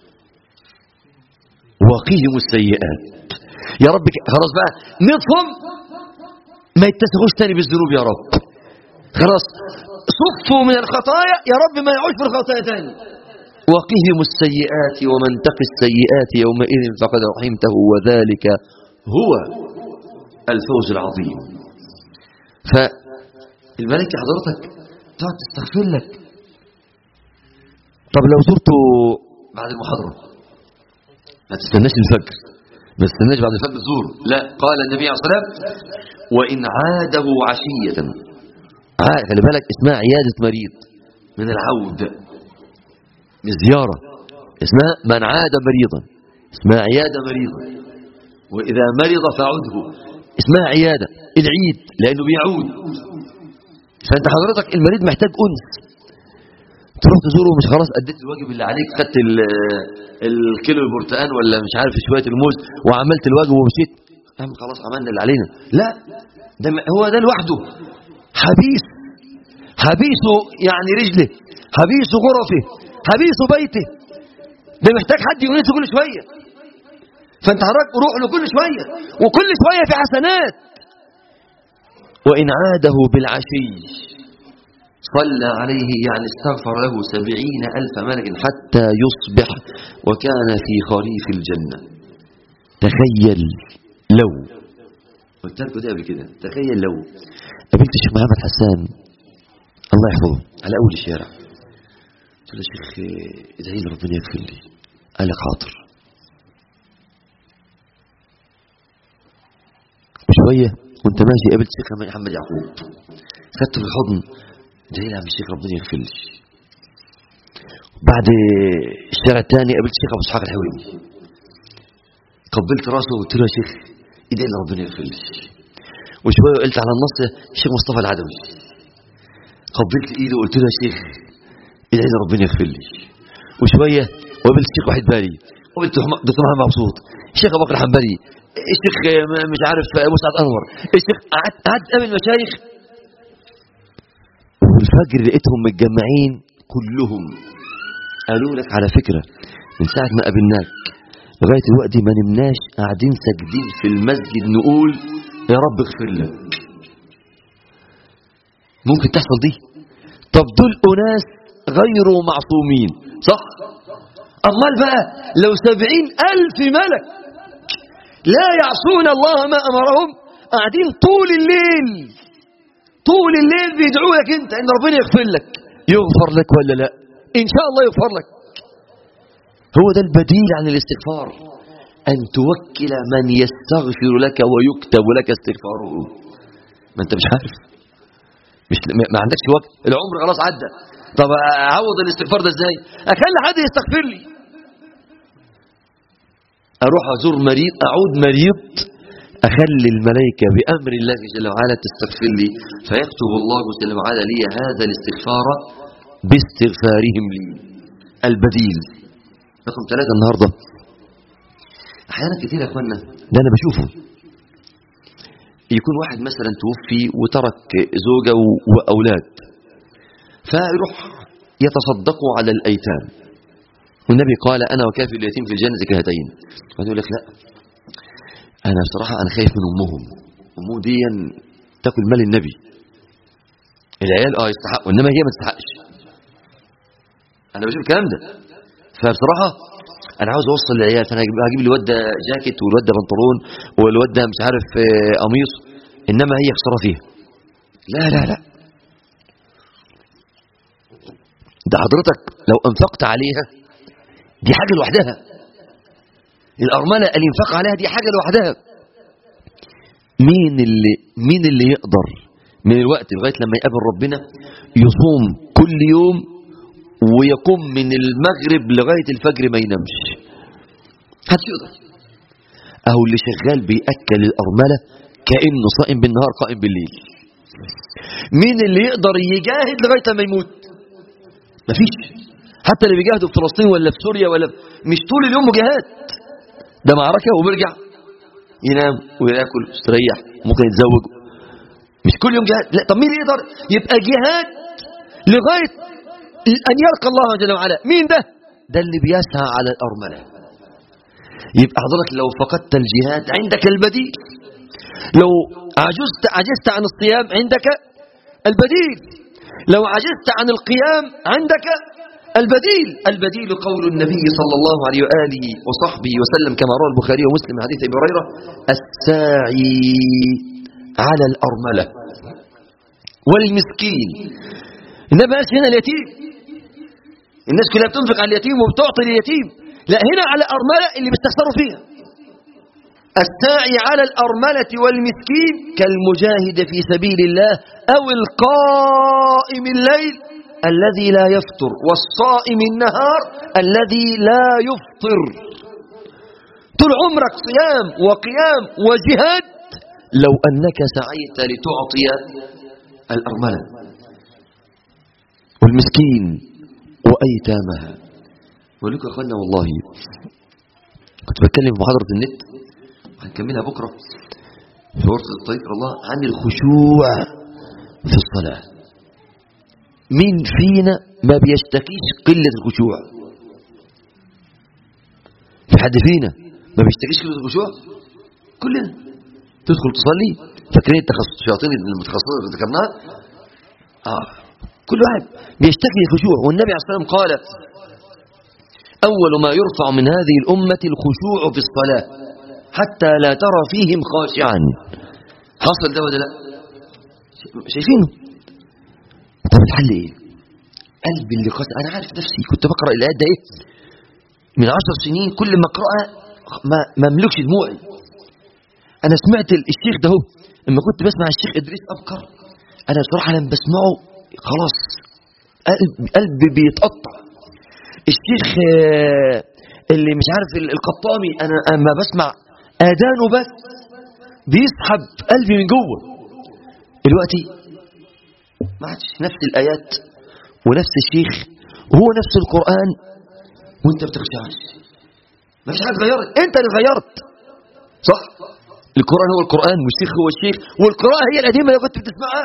وقيهم السيئات يا رب ك- خلاص بقى نصهم ما يتسخوش تاني بالذنوب يا رب خلاص صفوا من الخطايا يا رب ما يعوش في الخطايا تاني وقهم السيئات ومن تق السيئات يومئذ فقد رحمته وذلك هو الفوز العظيم فالملائكة حضرتك تقعد تستغفر لك طب لو زرته بعد المحاضرة ما تستناش الفجر ما تستناش بعد الفجر تزور لا قال النبي عليه الصلاة والسلام وإن عاده عشية عاد خلي بالك اسمها عيادة مريض من العود من زيارة اسمها من عاد مريضا اسمها عيادة مريضا وإذا مرض فعده اسمها عيادة العيد لأنه بيعود فأنت حضرتك المريض محتاج أنس تروح تزوره مش خلاص أديت الواجب اللي عليك خدت ال- الكيلو البرتقال ولا مش عارف شوية الموز وعملت الواجب ومشيت يا عم خلاص عملنا اللي علينا لا ده م- هو ده لوحده حبيس حبيس يعني رجله حبيس غرفه حبيس بيته ده محتاج حد يونسه كل شوية فانت حضرتك روح له كل شوية وكل شوية في حسنات وإن عاده بالعشي صلى عليه يعني استغفر له سبعين ألف ملك حتى يصبح وكان في خريف الجنة تخيل لو قلت لكم ده قبل كده تخيل لو قابلت الشيخ محمد حسان الله يحفظه على أول الشارع قلت له يا شيخ آه، ادعي لي ربنا يغفر لي قال لك حاضر وشوية وانت ماشي قابلت الشيخ محمد يعقوب خدته في الحضن ادعي لي يا عم الشيخ ربنا يغفر لي بعد الشارع الثاني قابلت الشيخ ابو اسحاق الحويني قبلت راسه وقلت له يا شيخ ادعي لي ربنا يغفر لي وشويه قلت على النص الشيخ مصطفى العدوي قبلت ايده وقلت له يا شيخ ادعي لي ربنا يغفر لي وشويه وقابلت الشيخ واحد بالي قابلت دكتور محمد مبسوط الشيخ ابو بكر الحنبلي الشيخ آه، مش عارف ابو سعد انور الشيخ قعدت قعدت قابل مشايخ والفجر لقيتهم متجمعين كلهم قالوا لك على فكرة من ساعة ما قابلناك لغاية الوقت ما نمناش قاعدين ساجدين في المسجد نقول يا رب اغفر لك ممكن تحصل دي طب دول أناس غير معصومين صح أمال بقى لو سبعين ألف ملك لا يعصون الله ما أمرهم قاعدين طول الليل طول الليل بيدعوا لك انت ان ربنا يغفر لك يغفر لك ولا لا ان شاء الله يغفر لك هو ده البديل عن الاستغفار ان توكل من يستغفر لك ويكتب لك استغفاره ما انت مش عارف مش ما ما عندكش وقت العمر خلاص عدى طب اعوض الاستغفار ده ازاي اخلي حد يستغفر لي اروح ازور مريض اعود مريض أخلي الملائكة بأمر الله جل وعلا تستغفر لي فيكتب الله جل وعلا لي هذا الاستغفار باستغفارهم لي البديل رقم ثلاثة النهاردة أحيانا كتير يا أخوانا ده أنا بشوفه يكون واحد مثلا توفي وترك زوجة و- وأولاد فيروح يتصدقوا على الأيتام والنبي قال أنا وكافي اليتيم في الجنة كهاتين يقول لك لا انا بصراحة انا خايف من امهم امهم دي تاكل مال النبي العيال اه يستحقوا انما هي ما تستحقش انا بشوف الكلام ده فبصراحة انا عاوز اوصل للعيال فانا هجيب هجيب الواد ده جاكيت والواد ده بنطلون والواد ده مش عارف آه، قميص انما هي خسارة فيها لا لا لا ده حضرتك لو انفقت عليها دي حاجة لوحدها الأرملة الإنفاق عليها دي حاجة لوحدها مين اللي مين اللي يقدر من الوقت لغاية لما يقابل ربنا يصوم كل يوم ويقوم من المغرب لغاية الفجر ما ينامش محدش يقدر أهو اللي شغال بيأكل الأرملة كأنه صائم بالنهار قائم بالليل مين اللي يقدر يجاهد لغاية ما يموت مفيش حتى اللي بيجاهدوا في فلسطين ولا في سوريا ولا مش طول اليوم مجاهد ده معركة وبيرجع ينام وياكل ويستريح ممكن يتزوج مش كل يوم جهاد لا طب مين اللي يقدر يبقى جهاد لغاية أن يلقى الله جل وعلا مين ده ده اللي بيسعى على الأرملة يبقى حضرتك لو فقدت الجهاد عندك البديل لو عجزت عجزت عن الصيام عندك البديل لو عجزت عن القيام عندك البديل البديل قول النبي صلى الله عليه وآله وصحبه وسلم كما روى البخاري ومسلم حديث أبي هريرة الساعي على الأرملة والمسكين إنما هنا اليتيم الناس كلها بتنفق على اليتيم وبتعطي اليتيم لا هنا على الأرملة اللي بيستخسروا فيها الساعي على الأرملة والمسكين كالمجاهد في سبيل الله أو القائم الليل الذي لا يفطر والصائم النهار الذي لا يفطر طول عمرك صيام وقيام وجهاد لو أنك سعيت لتعطي الأرملة والمسكين وأيتامها ولك أخوانا والله كنت بتكلم في محاضرة النت هنكملها بكرة في ورطة الطريق الله عن الخشوع في الصلاة مين فينا ما بيشتكيش قلة الخشوع في حد فينا ما بيشتكيش قلة الخشوع كلنا تدخل تصلي فاكرين التخصص الشياطين المتخصصة اللي ذكرناها آه. كل واحد بيشتكي الخشوع والنبي عليه الصلاة والسلام قال أول ما يرفع من هذه الأمة الخشوع في الصلاة حتى لا ترى فيهم خاشعا حصل ده ولا لا شايفينه طب الحل ايه قلبي اللي قاسي انا عارف نفسي كنت بقرا الايات ده ايه من عشر سنين كل ما اقراها ما ما املكش دموعي انا سمعت الشيخ ده هو لما كنت بسمع الشيخ ادريس ابكر انا بصراحه لما بسمعه خلاص قلب قلبي بيتقطع الشيخ اللي مش عارف القطامي انا اما بسمع اذانه بس بيسحب قلبي من جوه دلوقتي ما عادش نفس الآيات ونفس الشيخ وهو نفس القرآن وانت بتخشعش ما فيش حاجة اتغيرت انت اللي غيرت صح القرآن هو القرآن والشيخ هو الشيخ والقراءة هي القديمة اللي كنت بتسمعها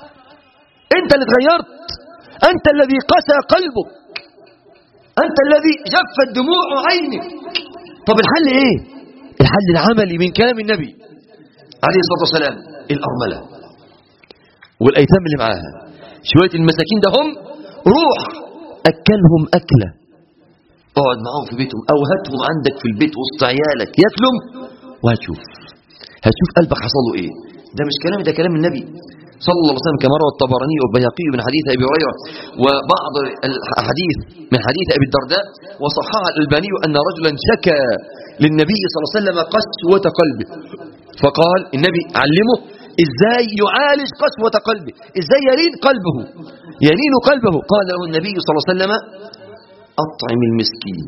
انت اللي اتغيرت انت الذي قسى قلبك انت الذي جفت دموع عينك طب الحل ايه الحل العملي من كلام النبي عليه الصلاة والسلام الأرملة والأيتام اللي معاها شوية المساكين ده هم روح أكلهم أكلة اقعد معاهم في بيتهم أو هاتهم عندك في البيت وسط عيالك ياكلهم وهتشوف هتشوف قلبك حصل له إيه ده مش كلامي ده كلام النبي صلى الله عليه وسلم كما روى الطبراني والبيهقي من حديث ابي هريره وبعض الحديث من حديث ابي الدرداء وصحح الالباني ان رجلا شكى للنبي صلى الله عليه وسلم قسوه قلبه فقال النبي علمه ازاي يعالج قسوه قلبه ازاي يلين قلبه يلين قلبه قال له النبي صلى الله عليه وسلم اطعم المسكين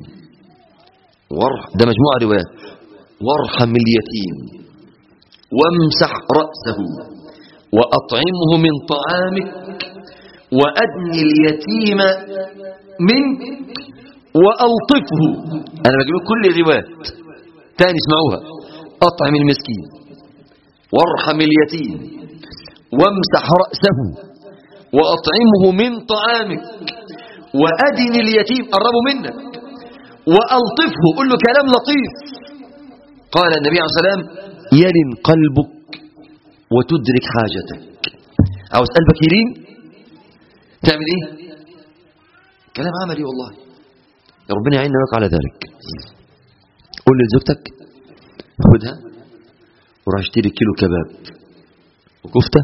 وارح ده مجموعه روايات وارحم اليتيم وامسح راسه وأطعمه من طعامك وأدن اليتيم منك وألطفه أنا بجيب كل الروايات تاني اسمعوها أطعم المسكين وارحم اليتيم وامسح رأسه وأطعمه من طعامك وأدن اليتيم قربوا منك وألطفه قل له كلام لطيف قال النبي عليه الصلاة والسلام يلن قلبك وتدرك حاجتك عاوز قلبك يلين تعمل ايه كلام عملي والله يا ربنا يعيننا لك على ذلك قول لزوجتك خدها وراح اشتري كيلو كباب وكفته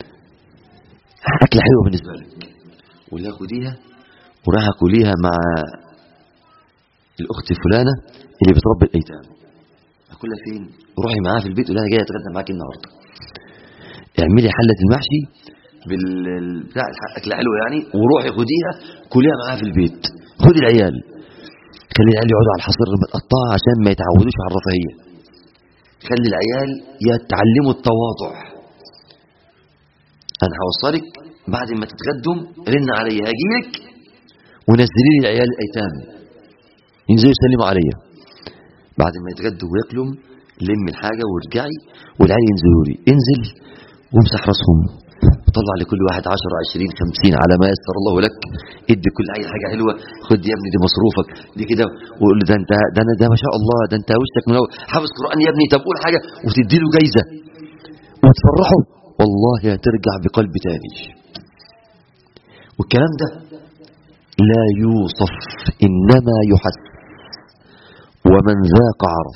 اكله حلوه بالنسبه لك ولا خديها وراح كليها مع الاخت فلانه اللي بتربي الايتام اكلها فين روحي معاها في البيت ولا انا جاي اتغدى معاك النهارده اعملي حلة المحشي بالبتاع اكل حلو يعني وروحي خديها كليها معاها في البيت خدي العيال خلي العيال يقعدوا على الحصير المتقطعه عشان ما يتعودوش على الرفاهيه خلي العيال يتعلموا التواضع انا هوصلك بعد ما تتغدم رن عليا هجيلك ونزلي لي العيال الايتام ينزلوا يسلموا عليا بعد ما يتغدوا وياكلوا لم الحاجه وارجعي والعيال ينزلوا لي انزل وامسح راسهم وطلع لكل واحد 10 20 50 على ما يسر الله لك ادي كل عيل حاجه حلوه خد يا ابني دي مصروفك دي كده وقول له ده انت ده انا ده ما شاء الله ده انت وشك من أول. حافظ قران يا ابني طب قول حاجه وتدي له جايزه وتفرحه والله هترجع بقلب تاني والكلام ده لا يوصف انما يحس ومن ذاق عرف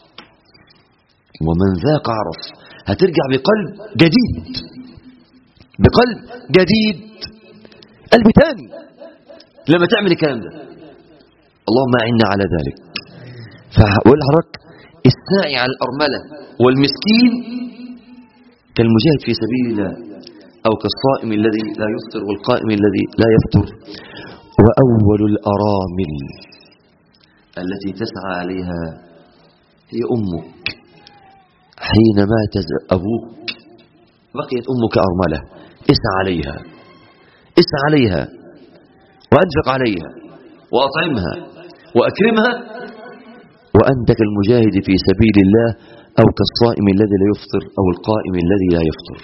ومن ذاق عرف هترجع بقلب جديد بقلب جديد قلب تاني لما تعمل الكلام ده اللهم اعنا على ذلك فأقول لحضرتك الساعي على الأرملة والمسكين كالمجاهد في سبيل الله أو كالصائم الذي لا يفطر والقائم الذي لا يفطر وأول الأرامل التي تسعى عليها هي أمك حين مات أبوك بقيت أمك أرملة اسعى عليها اسعى عليها وأنفق عليها وأطعمها وأكرمها وأنت كالمجاهد في سبيل الله أو كالصائم الذي لا يفطر أو القائم الذي لا يفطر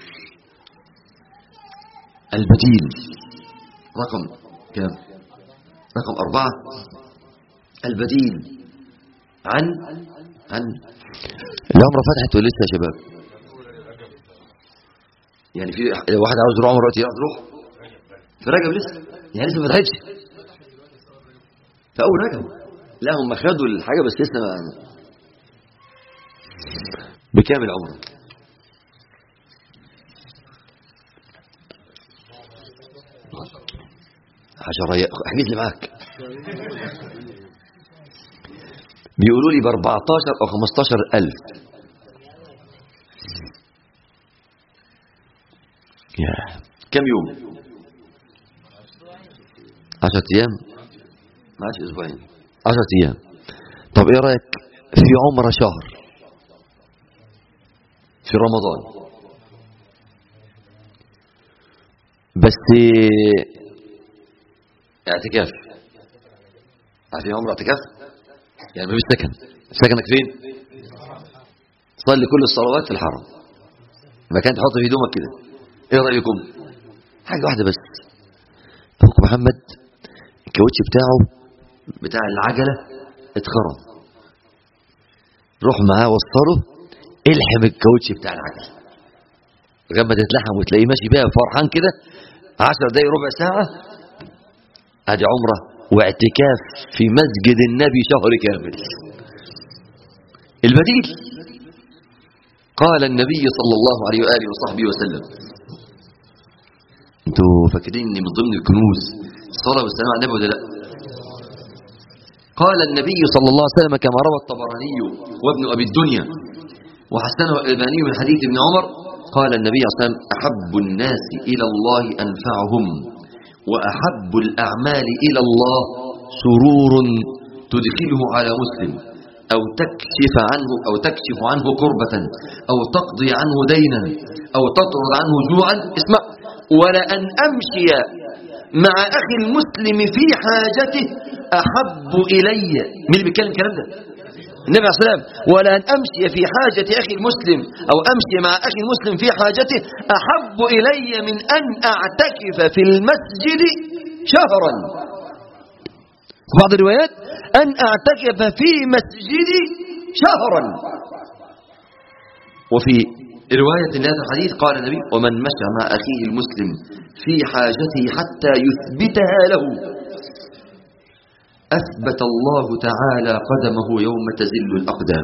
البديل رقم كم رقم أربعة البديل عن عن العمرة فتحت ولا لسه يا شباب يعني في واحد عاوز يروح عمره دلوقتي يروح تروح في رجب لسه يعني لسه ما فتحتش في اول رجب لا هم خدوا الحاجه بس لسه ما بكام العمره عشرة ي- احجز لي معاك بيقولوا لي ب 14 او 15 الف يا كم يوم 10 ايام ما عادش اسبوعين 10 ايام طب ايه رايك في عمره شهر في رمضان بس اعتكاف عارفين عمره اعتكاف يعني مفيش سكن سكنك فين صلي كل الصلوات في الحرم مكان تحط في هدومك كده ايه رايكم حاجه واحده بس اخوك محمد الكاوتش بتاعه بتاع العجله اتخرم روح معاه وصله الحم الكاوتش بتاع العجله لغايه ما تتلحم وتلاقيه ماشي بيها فرحان كده 10 دقايق ربع ساعه ادي عمره واعتكاف في مسجد النبي شهر كامل البديل قال النبي صلى الله عليه واله وصحبه وسلم انتوا فاكرين ان من ضمن الكنوز الصلاه والسلام على النبي ولا لا قال النبي صلى الله عليه وسلم كما روى الطبراني وابن ابي الدنيا وحسنه الالباني من حديث ابن عمر قال النبي صلى الله عليه وسلم احب الناس الى الله انفعهم واحب الاعمال الى الله سرور تدخله على مسلم او تكشف عنه او تكشف عنه كربة او تقضي عنه دينا او تطرد عنه جوعا اسمع ولأن امشي مع اخي المسلم في حاجته احب الي مين اللي بيتكلم الكلام ده النبي عليه الصلاه والسلام ولا أن أمشي في حاجة أخي المسلم أو أمشي مع أخي المسلم في حاجته أحب إلي من أن أعتكف في المسجد شهرا بعض الروايات أن أعتكف في مسجدي شهرا وفي رواية هذا الحديث قال النبي ومن مشى مع أخيه المسلم في حاجته حتى يثبتها له أثبت الله تعالى قدمه يوم تزل الأقدام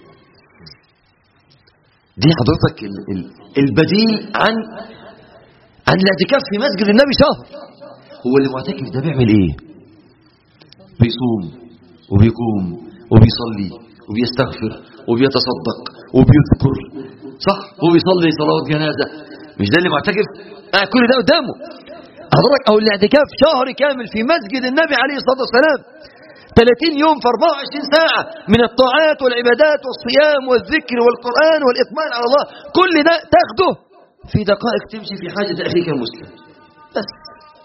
دي حضرتك ال- ال- البديل عن عن الاعتكاف في مسجد النبي شهر هو اللي معتكف ده بيعمل ايه بيصوم وبيقوم وبيصلي وبيستغفر وبيتصدق وبيذكر صح وبيصلي صلاة جنازة مش ده اللي معتكف آه كل ده قدامه حضرتك او الاعتكاف شهر كامل في مسجد النبي عليه الصلاة والسلام 30 يوم في 24 ساعة من الطاعات والعبادات والصيام والذكر والقرآن والإطمئنان على الله كل ده تاخده في دقائق تمشي في حاجة أخيك المسلم بس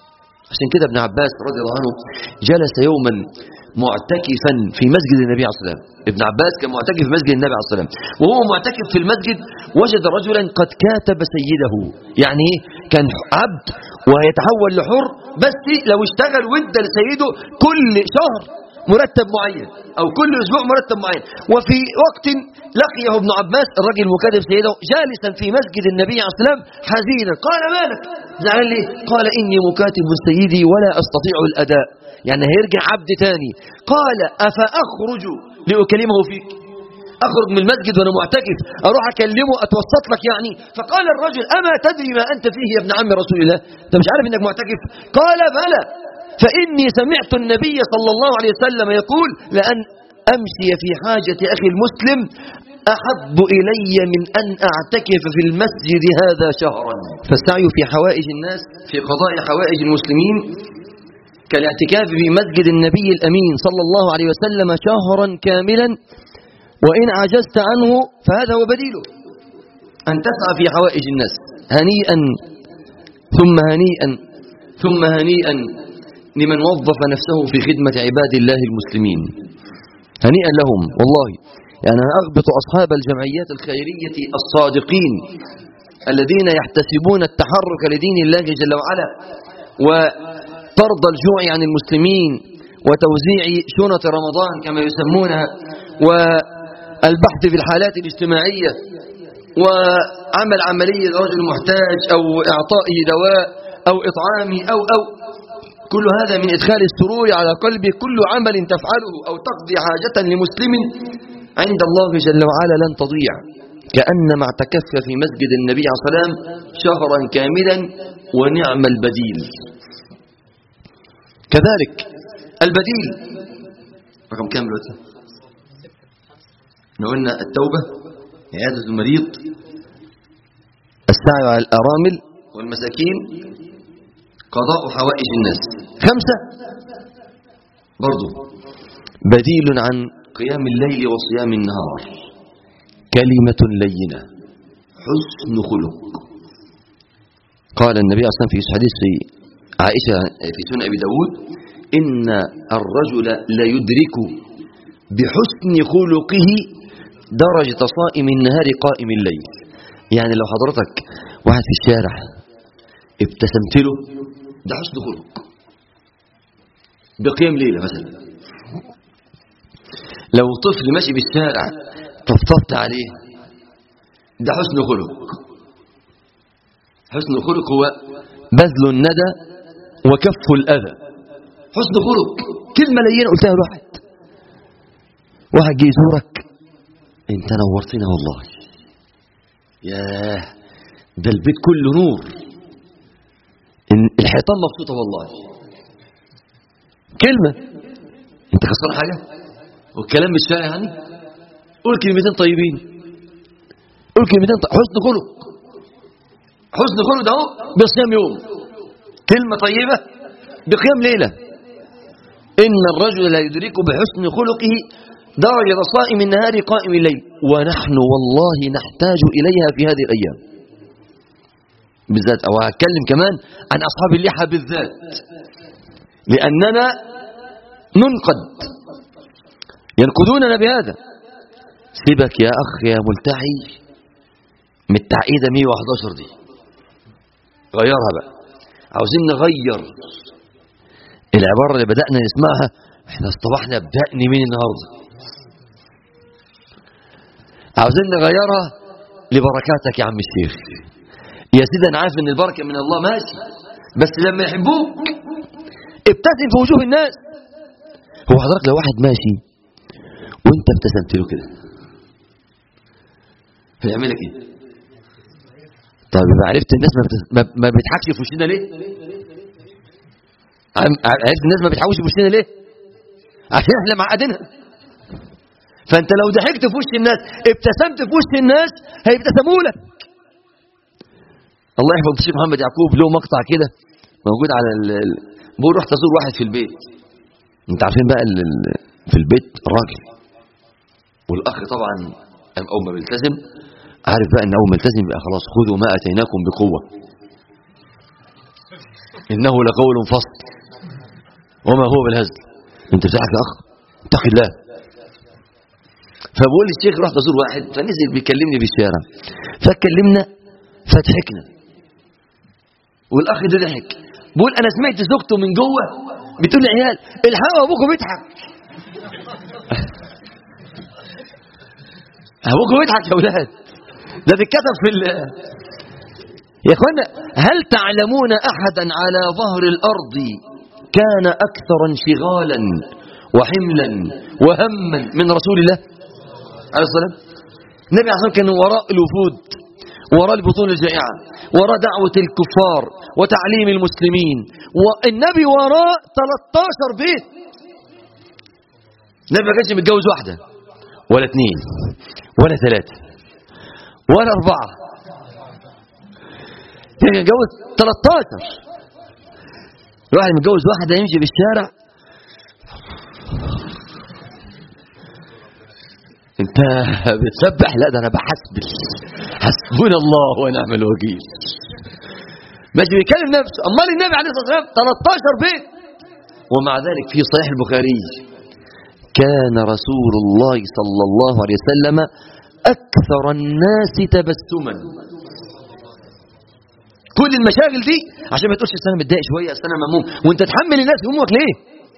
عشان كده ابن عباس رضي الله عنه جلس يوما معتكفا في مسجد النبي عليه الصلاة والسلام ابن عباس كان معتكف في مسجد النبي عليه الصلاة والسلام وهو معتكف في المسجد وجد رجلا قد كاتب سيده يعني ايه كان عبد ويتحول لحر بس لو اشتغل ودى لسيده كل شهر مرتب معين او كل اسبوع مرتب معين وفي وقت لقيه ابن عباس الرجل المكاتب سيده جالسا في مسجد النبي عليه الصلاه والسلام حزينا قال مالك زعلان ليه قال اني مكاتب سيدي ولا استطيع الاداء يعني هيرجع عبد تاني قال افاخرج لاكلمه فيك اخرج من المسجد وانا معتكف اروح اكلمه اتوسط لك يعني فقال الرجل اما تدري ما انت فيه يا ابن عم رسول الله انت مش عارف انك معتكف قال بلى فاني سمعت النبي صلى الله عليه وسلم يقول لان امشي في حاجه اخي المسلم احب الي من ان اعتكف في المسجد هذا شهرا فالسعي في حوائج الناس في قضاء حوائج المسلمين كالاعتكاف في مسجد النبي الامين صلى الله عليه وسلم شهرا كاملا وإن عجزت عنه فهذا هو بديله أن تسعى في حوائج الناس هنيئا ثم هنيئا ثم هنيئا لمن وظف نفسه في خدمة عباد الله المسلمين هنيئا لهم والله يعني أنا أغبط أصحاب الجمعيات الخيرية الصادقين الذين يحتسبون التحرك لدين الله جل وعلا وطرد الجوع عن المسلمين وتوزيع شنط رمضان كما يسمونها و البحث في الحالات الاجتماعية وعمل عملية لرجل محتاج أو إعطائه دواء أو إطعامه أو أو كل هذا من إدخال السرور على قلبه كل عمل تفعله أو تقضي حاجة لمسلم عند الله جل وعلا لن تضيع كأنما اعتكفت في مسجد النبي عليه الصلاة والسلام شهرا كاملا ونعم البديل كذلك البديل رقم كام دلوقتي؟ احنا قلنا التوبة عيادة المريض السعي على الأرامل والمساكين قضاء حوائج الناس خمسة برضو بديل عن قيام الليل وصيام النهار كلمة لينة حسن خلق قال النبي صلى الله عليه وسلم في حديث عائشة في سنن أبي داود إن الرجل ليدرك بحسن خلقه درجة صائم النهار قائم الليل يعني لو حضرتك واحد في الشارع ابتسمت له ده حسن خلق بقيام ليلة مثلا لو طفل ماشي بالشارع طفطفت عليه ده حسن خلق حسن الخلق هو بذل الندى وكف الأذى حسن خلق كلمة لينة قلتها لواحد واحد جه يزورك انت نورتنا والله ياه ده البيت كله نور الحيطان مبسوطه والله كلمه انت خسران حاجه والكلام مش فارق يعني قول كلمتين طيبين قول كلمتين طيب. حسن خلق حسن خلق ده اهو بصيام يوم كلمه طيبه بقيام ليله ان الرجل لا يدرك بحسن خلقه درجة صائم النهار قائم الليل ونحن والله نحتاج إليها في هذه الأيام بالذات أو هتكلم كمان عن أصحاب اللحى بالذات لأننا ننقد ينقذوننا بهذا سيبك يا أخ يا ملتحي من التعقيدة 111 دي غيرها بقى عاوزين نغير العبارة اللي بدأنا نسمعها احنا اصطبحنا بدأني مين النهارده عاوزين نغيرها لبركاتك يا عم الشيخ يا سيدي انا عارف ان البركه من الله ماشي بس لما يحبوك ابتسم في وجوه الناس هو حضرتك لو واحد ماشي وانت ابتسمت له كده هيعمل لك ايه طب يبقى عرفت الناس ما, بتس... ما... ما بتضحكش في وشنا ليه عرفت الناس ما بتحوش في وشنا ليه عشان احنا معقدينها فانت لو ضحكت في وش الناس ابتسمت في وش الناس هيبتسموا لك الله يحفظ الشيخ محمد يعقوب له مقطع كده موجود على ال... بقول رحت ازور واحد في البيت انت عارفين بقى ال... في البيت راجل والاخ طبعا اول ما بيلتزم عارف بقى ان اول ما يلتزم يبقى خلاص خذوا ما اتيناكم بقوه انه لقول فصل وما هو بالهزل انت بتضحك يا اخ اتق الله فبقول للشيخ رحت ازور واحد فنزل بيكلمني في الشارع فاتكلمنا فضحكنا والاخ ده ضحك بقول انا سمعت زوجته من جوه بتقول لي عيال الحقوا ابوكم بيضحك ابوكم بيضحك يا اولاد ده بيتكتب في ال يا اخوانا هل تعلمون احدا على ظهر الارض كان اكثر انشغالا وحملا وهما من رسول الله عليه الصلاه والسلام النبي عليه الصلاه والسلام كان وراء الوفود وراء البطون الجائعة وراء دعوة الكفار وتعليم المسلمين والنبي وراء 13 بيت النبي ما كانش متجوز واحدة ولا اثنين ولا ثلاثة ولا أربعة كان متجوز 13 الواحد متجوز واحدة يمشي بالشارع انت بتسبح لا ده انا بحسبل حسبنا الله ونعم الوكيل مش بيكلم نفسه امال النبي عليه الصلاه والسلام 13 بيت ومع ذلك في صحيح البخاري كان رسول الله صلى الله عليه وسلم اكثر الناس تبسما كل المشاغل دي عشان ما تقولش انا متضايق شويه انا مهموم وانت تحمل الناس همومك ليه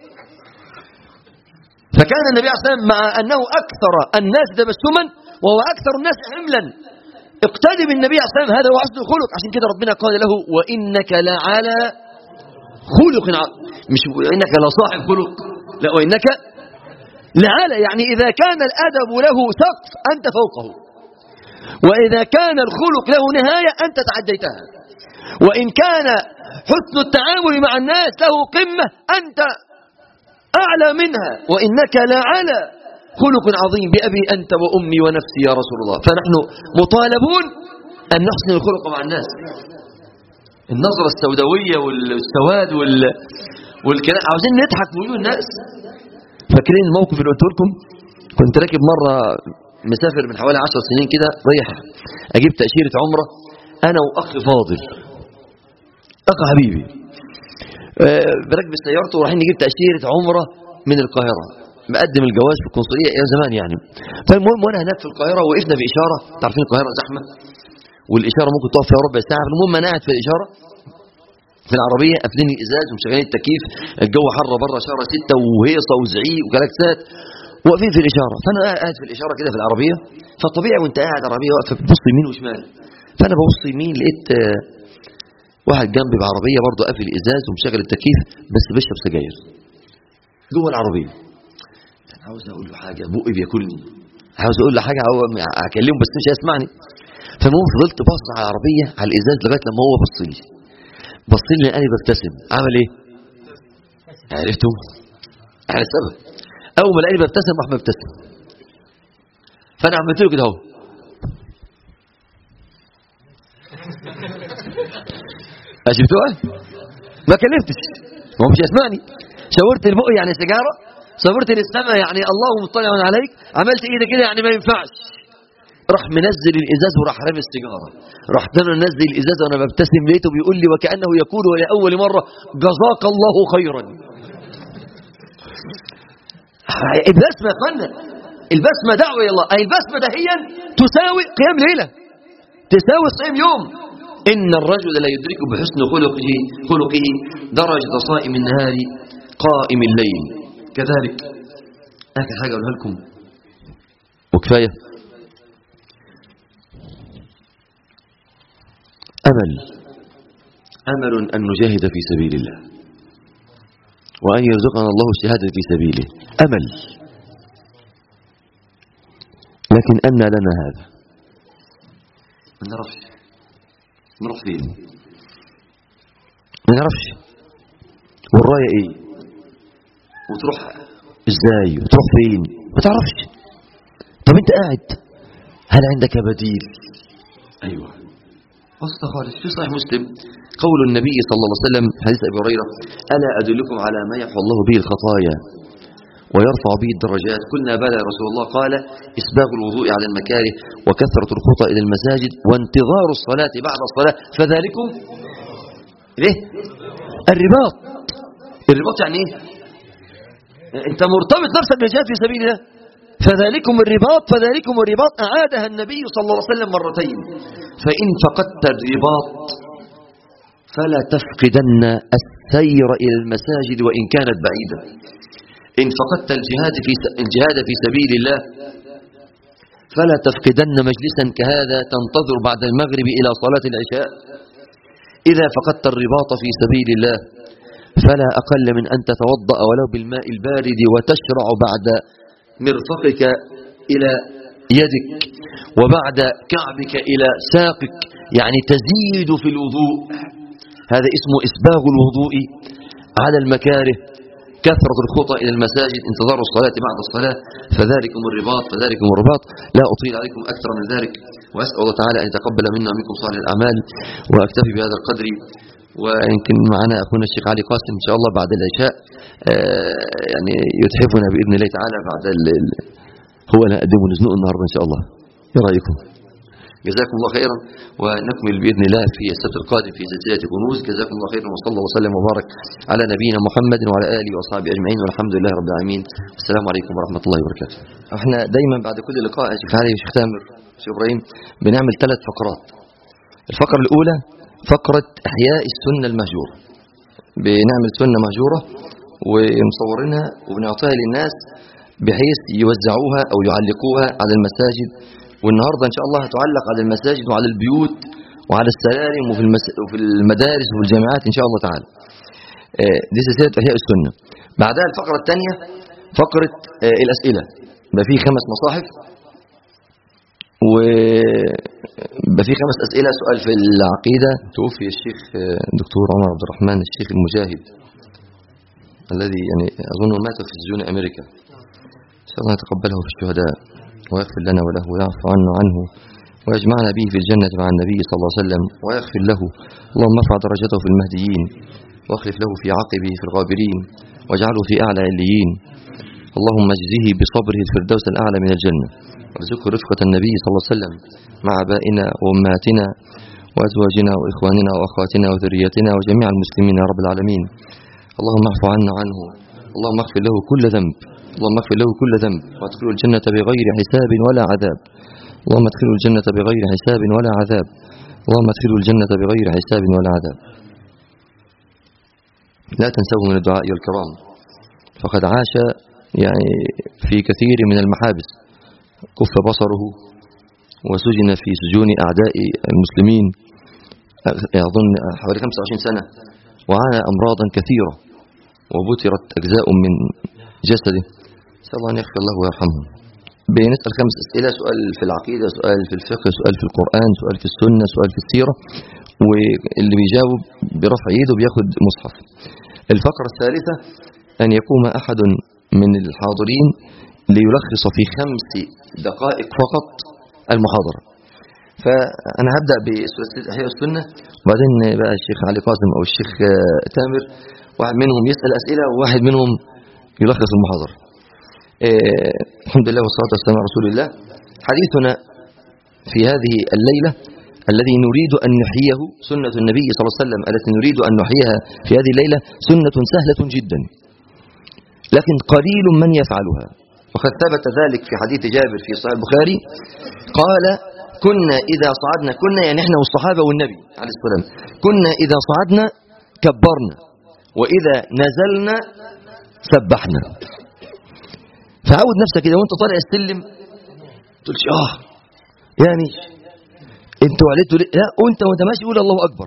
فكان النبي عليه الصلاه والسلام مع انه اكثر الناس تبسما وهو اكثر الناس حملا اقتدي بالنبي عليه الصلاه والسلام هذا هو حسن الخلق عشان كده ربنا قال له وانك لعلى خلق عظيم مش وانك لصاحب خلق لا وانك لعلى يعني اذا كان الادب له سقف انت فوقه واذا كان الخلق له نهايه انت تعديتها وان كان حسن التعامل مع الناس له قمه انت أعلى منها وإنك لعلى خلق عظيم بأبي أنت وأمي ونفسي يا رسول الله فنحن مطالبون أن نحسن الخلق مع الناس النظرة السوداوية والسواد وال... والكلام عاوزين نضحك في وجوه الناس فاكرين الموقف اللي قلت لكم كنت راكب مرة مسافر من حوالي عشر سنين كده رايح أجيب تأشيرة عمرة أنا وأخ فاضل أخ حبيبي بركب سيارته ورايحين نجيب تأشيرة عمرة من القاهرة مقدم الجواز في القنصلية أيام زمان يعني فالمهم وأنا هناك في القاهرة وقفنا في إشارة تعرفين القاهرة زحمة والإشارة ممكن تقف فيها ربع ساعة المهم أنا قاعد في الإشارة في العربية قافلين الإزاز ومشغلين التكييف الجو حر بره شهر ستة وهيصة وزعيق وكلاكسات واقفين في الإشارة فأنا قاعد في الإشارة كده في العربية فالطبيعي وأنت قاعد عربية واقفة بتبص يمين وشمال فأنا ببص يمين لقيت واحد جنبي بعربية برضه قافل الإزاز ومشغل التكييف بس بيشرب سجاير جوه العربية أنا عاوز أقول له حاجة بقي بياكلني عاوز أقول له حاجة هو أكلمه بس مش هيسمعني فالمهم فضلت باصص على العربية على الإزاز لغاية لما هو بص لي بص لي لقاني ببتسم عمل إيه؟ عرفته؟ على السبب أول ما لقاني ببتسم راح مبتسم فأنا عملت له كده أهو شفتوها ما كلمتش هو مش يسمعني شاورت البق يعني سيجاره شاورت للسماء يعني الله مطلع عليك عملت ايدي كده يعني ما ينفعش راح منزل الازاز وراح رامي السيجاره رحت انا منزل الازاز وانا ببتسم لقيته بيقول لي وكانه يقول لاول مره جزاك الله خيرا البسمه يا اخوانا البسمه دعوه الى الله اي البسمه دهيا تساوي قيام ليله تساوي صيام يوم إن الرجل لا يدرك بحسن خلقه خلقه درجة صائم النهار قائم الليل كذلك آخر حاجة أقولها لكم وكفاية أمل أمل أن نجاهد في سبيل الله وأن يرزقنا الله الشهادة في سبيله أمل لكن أن لنا هذا ما نعرفش نروح فين ما نعرفش والرايه ايه وتروح ازاي وتروح فين ما تعرفش طب انت قاعد هل عندك بديل ايوه وسط خالص في صحيح مسلم قول النبي صلى الله عليه وسلم حديث ابي هريره الا ادلكم على ما يحو الله به الخطايا ويرفع به الدرجات قلنا بلى يا رسول الله قال إسباغ الوضوء على المكاره وكثرة الخطى إلى المساجد وانتظار الصلاة بعد الصلاة فذلكم ليه الرباط الرباط يعني ايه انت مرتبط نفسك بالجهاد في سبيل الله فذلكم الرباط فذلكم الرباط أعادها النبي صلى الله عليه وسلم مرتين فإن فقدت الرباط فلا تفقدن السير إلى المساجد وإن كانت بعيدة إن فقدت الجهاد في الجهاد في سبيل الله فلا تفقدن مجلسا كهذا تنتظر بعد المغرب إلى صلاة العشاء إذا فقدت الرباط في سبيل الله فلا أقل من أن تتوضأ ولو بالماء البارد وتشرع بعد مرفقك إلى يدك وبعد كعبك إلى ساقك يعني تزيد في الوضوء هذا اسمه إسباغ الوضوء على المكاره كثرة الخطى إلى المساجد انتظار الصلاة بعد الصلاة فذلكم الرباط فذلكم الرباط لا أطيل عليكم أكثر من ذلك وأسأل الله تعالى أن يتقبل منا ومنكم صالح الأعمال وأكتفي بهذا القدر ويمكن معنا أخونا الشيخ علي قاسم إن شاء الله بعد العشاء آه، يعني يتحفنا بإذن الله تعالى بعد ال... هو اللي هقدمه نزنقه النهارده إن شاء الله إيه رأيكم؟ جزاكم الله خيرا ونكمل بإذن الله في السبت القادم في سلسلة كنوز جزاكم الله خيرا وصلى الله وسلم وبارك على نبينا محمد وعلى آله وأصحابه أجمعين والحمد لله رب العالمين السلام عليكم ورحمة الله وبركاته احنا دايما بعد كل لقاء يا شيخ علي وشيخ تامر وشيخ ابراهيم بنعمل ثلاث فقرات الفقرة الأولى فقرة إحياء السنة المهجورة بنعمل سنة مهجورة ومصورينها وبنعطيها للناس بحيث يوزعوها أو يعلقوها على المساجد والنهاردة إن شاء الله هتعلق على المساجد وعلى البيوت وعلى السلالم وفي, المس... وفي المدارس وفي الجامعات إن شاء الله تعالى آه، دي سلسلة إحياء السنة بعدها الفقرة الثانية فقرة آه، الأسئلة يبقى في خمس مصاحف ويبقى في خمس أسئلة سؤال في العقيدة توفي الشيخ آه، دكتور عمر عبد الرحمن الشيخ المجاهد الذي يعني أظن مات في سجون أمريكا إن شاء الله يتقبله في الشهداء ويغفر لنا وله ويعفو عنا عنه ويجمعنا به في الجنة مع النبي صلى الله عليه وسلم ويغفر له اللهم ارفع درجته في المهديين واخلف له في عقبه في الغابرين واجعله في أعلى عليين اللهم اجزه بصبره الفردوس الأعلى من الجنة وارزقه رفقة النبي صلى الله عليه وسلم مع آبائنا وأمهاتنا وأزواجنا وإخواننا وأخواتنا وذريتنا وجميع المسلمين يا رب العالمين اللهم اعف عنا عنه اللهم اغفر له كل ذنب اللهم اغفر له كل ذنب وادخله الجنة بغير حساب ولا عذاب اللهم ادخله الجنة بغير حساب ولا عذاب اللهم ادخله الجنة بغير حساب ولا عذاب لا تنسوه من الدعاء والكرام فقد عاش يعني في كثير من المحابس كف بصره وسجن في سجون أعداء المسلمين أظن حوالي 25 سنة وعانى أمراضا كثيرة وبترت أجزاء من جسده نسأل الله أن يغفر له ويرحمه بنسأل خمس أسئلة سؤال في العقيدة سؤال في الفقه سؤال في القرآن سؤال في السنة سؤال في السيرة واللي بيجاوب برفع يده بياخد مصحف الفقرة الثالثة أن يقوم أحد من الحاضرين ليلخص في خمس دقائق فقط المحاضرة فأنا هبدأ بسلسلة أحياء السنة وبعدين بقى الشيخ علي قاسم أو الشيخ آه، تامر واحد منهم يسأل أسئلة وواحد منهم يلخص المحاضرة آه، الحمد لله والصلاة والسلام على رسول الله حديثنا في هذه الليلة الذي نريد أن نحييه سنة النبي صلى الله عليه وسلم التي نريد أن نحييها في هذه الليلة سنة سهلة جدا لكن قليل من يفعلها وقد ثبت ذلك في حديث جابر في صحيح البخاري قال كنا إذا صعدنا كنا يعني احنا والصحابة والنبي عليه الصلاة والسلام كنا إذا صعدنا كبرنا وإذا نزلنا سبحنا فعود نفسك كده وانت طالع السلم تقولش اه يعني انتوا عليتوا ليه لا وانت وانت ماشي قول الله اكبر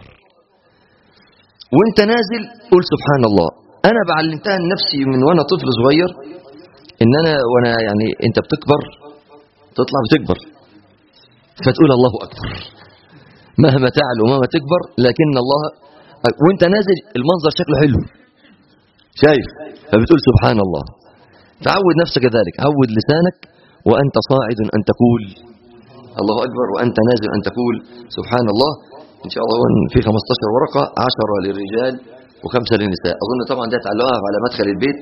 وانت نازل قول سبحان الله انا بعلمتها لنفسي من وانا طفل صغير ان انا وانا يعني انت بتكبر تطلع بتكبر فتقول الله اكبر مهما تعلو ومهما تكبر لكن الله وانت نازل المنظر شكله حلو شايف فبتقول سبحان الله تعود نفسك ذلك عود لسانك وأنت صاعد أن تقول الله أكبر وأنت نازل أن تقول سبحان الله إن شاء الله في 15 ورقة 10 للرجال وخمسة للنساء أظن طبعا ده تعلقها على مدخل البيت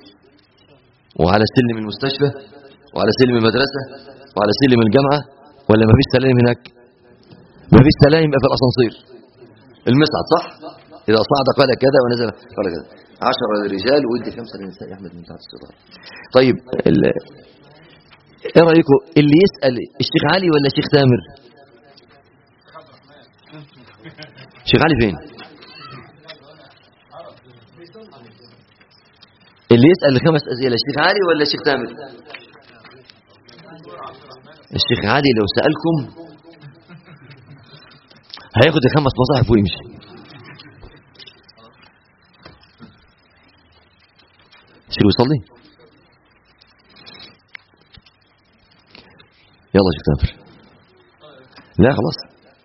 وعلى سلم المستشفى وعلى سلم المدرسة وعلى سلم الجامعة ولا ما فيش سلالم هناك ما فيش سلالم يبقى في الأسانسير المصعد صح إذا صعد قال كذا ونزل قال كذا عشرة للرجال وادي خمسة للنساء يا أحمد من تحت الستار طيب ال- ايه رأيكم اللي يسأل الشيخ علي ولا الشيخ تامر الشيخ علي فين اللي يسأل الخمس أسئلة الشيخ علي ولا الشيخ تامر الشيخ علي لو سألكم هياخد الخمس مصاحف ويمشي شو يصلي يلا شيخ تامر لا خلاص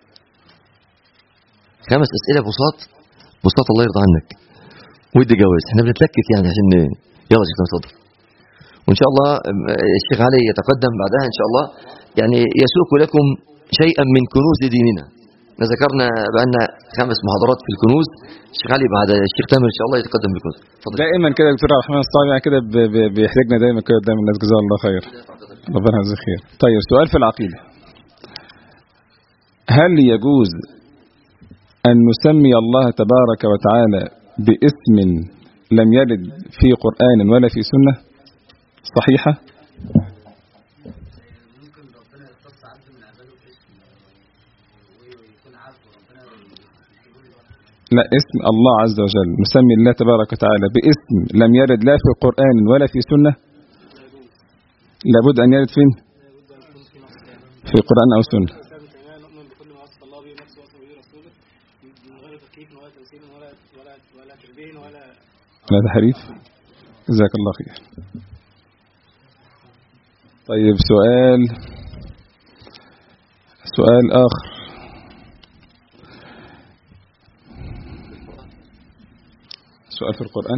خمس أسئلة بساط بساط الله يرضى عنك ودي جواز احنا بنتلكك يعني عشان يلا شيخ تامر اتفضل وإن شاء الله ام- الشيخ علي يتقدم بعدها إن شاء الله يعني يسوق لكم شيئا من كنوز ديننا احنا ذكرنا بأن خمس محاضرات في الكنوز الشيخ علي بعد الشيخ تامر إن شاء الله يتقدم بكنوز اتفضل دائما كده دكتور عبد الرحمن الصاوي يعني كده ب- ب- بيحرجنا دايما كده قدام الناس جزاه الله خير ربنا يجزيه خير طيب سؤال في العقيده هل يجوز ان نسمي الله تبارك وتعالى باسم لم يرد في قران ولا في سنه صحيحه لا اسم الله عز وجل نسمي الله تبارك وتعالى باسم لم يرد لا في القرآن ولا في سنة لابد أن يرد فين في القرآن أو سنة نؤمن بكل ما وصف الله به نفسه وصف به رسوله من غير تكييف ولا تمثيل ولا ولا ولا تشبيه ولا لا تحريف جزاك الله خير طيب سؤال سؤال آخر سؤال في القرآن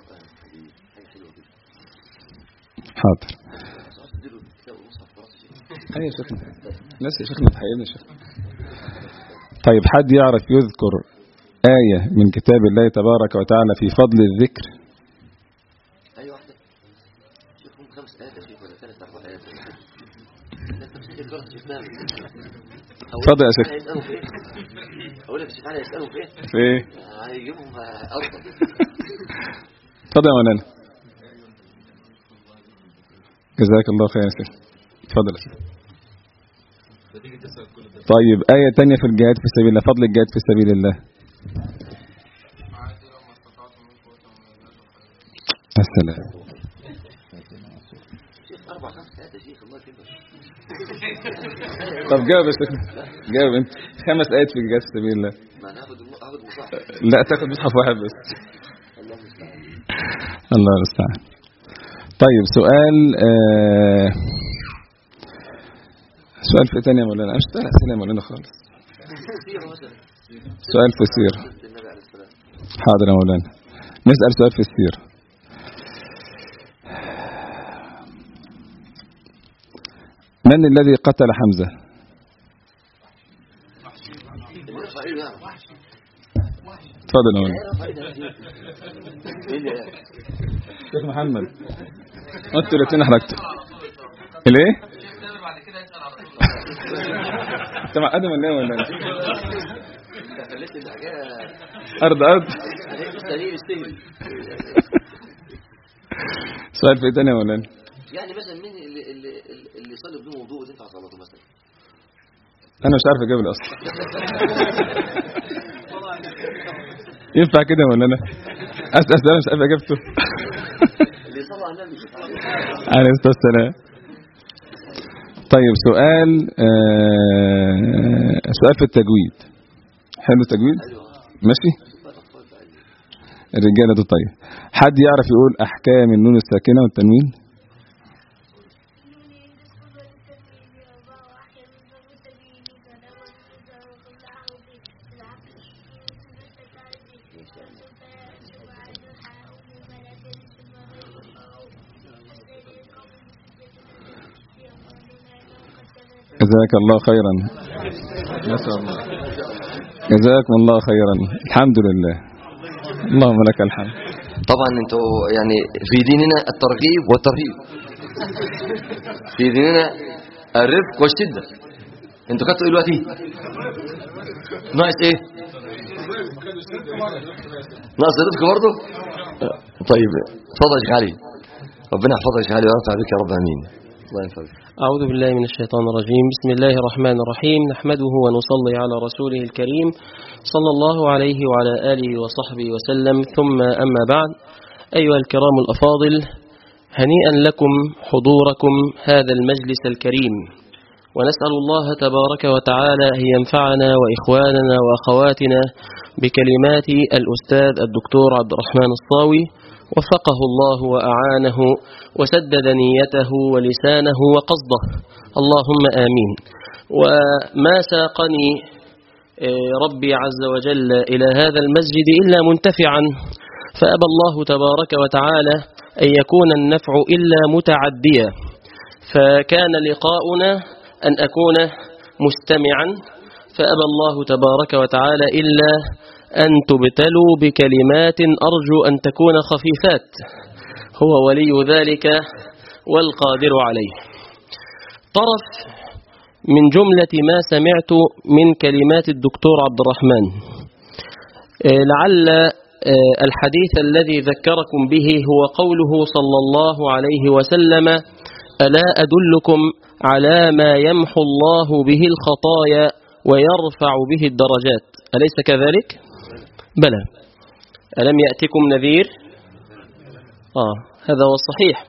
حاضر أي يا شيخنا ناس يا شيخنا تحيينا يا شيخنا طيب حد يعرف يذكر آية من كتاب الله تبارك وتعالى في فضل الذكر أي واحدة شوفهم خمس آيات يا شيخ ولا ثلاث أربع آيات لا تمسك الجرس شيخ تامر اتفضل يا شيخ هيسألوا في إيه؟ أقول لك الشيخ علي هيسألوا في إيه؟ في ايه هيجيبهم أرضا اتفضل يا مولانا جزاك الله خير يا شيخ اتفضل يا شيخ طيب آية تانية في الجهاد في سبيل الله فضل الجهاد في سبيل الله السلام شيخ أربع خمس آيات يا شيخ الله يكرمك طب جاوب يا شيخ جاوب انت خمس آيات في الجهاد في سبيل الله ما أنا هاخد هاخد مصاحف لا تاخد مصحف واحد بس الله المستعان الله المستعان طيب سؤال آه سؤال في إيه تاني يا مولانا أنا مش بتاع أسئلة يا مولانا خالص سيرة مثلا سؤال في السيرة النبي عليه السلام حاضر يا مولانا نسأل سؤال في السيرة من الذي قتل حمزة ارفع ايده يعني تفضل يا مولانا ارفع ايده ايه اللي قال؟ شيخ محمد انتوا الاثنين حركتوا الايه انت معقدة ولا ايه ولا إيه؟ انت خليت الحكايه ارض ارض سليم السهل سؤال في إيه تاني يا مولانا يعني مثلا مين اللي اللي اللي يصلي بدون وضوء تنفع صلاته مثلا انا مش عارف اجاوب الاصل ينفع كده يا مولانا اسال سؤال مش عارف اجابته اللي يصلي على النبي عليه الصلاه والسلام طيب سؤال آه سؤال في التجويد حلو التجويد ماشي الرجاله دول طيب حد يعرف يقول احكام النون الساكنه والتنوين جزاك الله خيرا ما شاء الله جزاكم الله خيرا الحمد لله اللهم لك الحمد طبعا انتوا يعني في ديننا الترغيب والترهيب في ديننا الرفق والشده انتوا خدتوا ايه دلوقتي ناقص ايه ناقص رزقك برضه طيب اتفضل يا شيخ علي ربنا يحفظك يا شيخ علي وينفع بك يا رب امين الله ينفعك أعوذ بالله من الشيطان الرجيم بسم الله الرحمن الرحيم نحمده ونصلي على رسوله الكريم صلى الله عليه وعلى آله وصحبه وسلم ثم أما بعد أيها الكرام الأفاضل هنيئا لكم حضوركم هذا المجلس الكريم ونسأل الله تبارك وتعالى أن ينفعنا وإخواننا وأخواتنا بكلمات الأستاذ الدكتور عبد الرحمن الصاوي وفقه الله وأعانه وسدد نيته ولسانه وقصده اللهم آمين وما ساقني آه، ربي عز وجل إلى هذا المسجد إلا منتفعا فأبى الله تبارك وتعالى أن يكون النفع إلا متعديا فكان لقاؤنا أن أكون مستمعا فأبى الله تبارك وتعالى إلا أن تبتلوا بكلمات أرجو أن تكون خفيفات هو ولي ذلك والقادر عليه طرف من جملة ما سمعت من كلمات الدكتور عبد الرحمن آه، لعل آه، الحديث الذي ذكركم به هو قوله صلى الله عليه وسلم ألا أدلكم على ما يمحو الله به الخطايا ويرفع به الدرجات أليس كذلك؟ بلى ألم يأتكم نذير؟ آه هذا هو الصحيح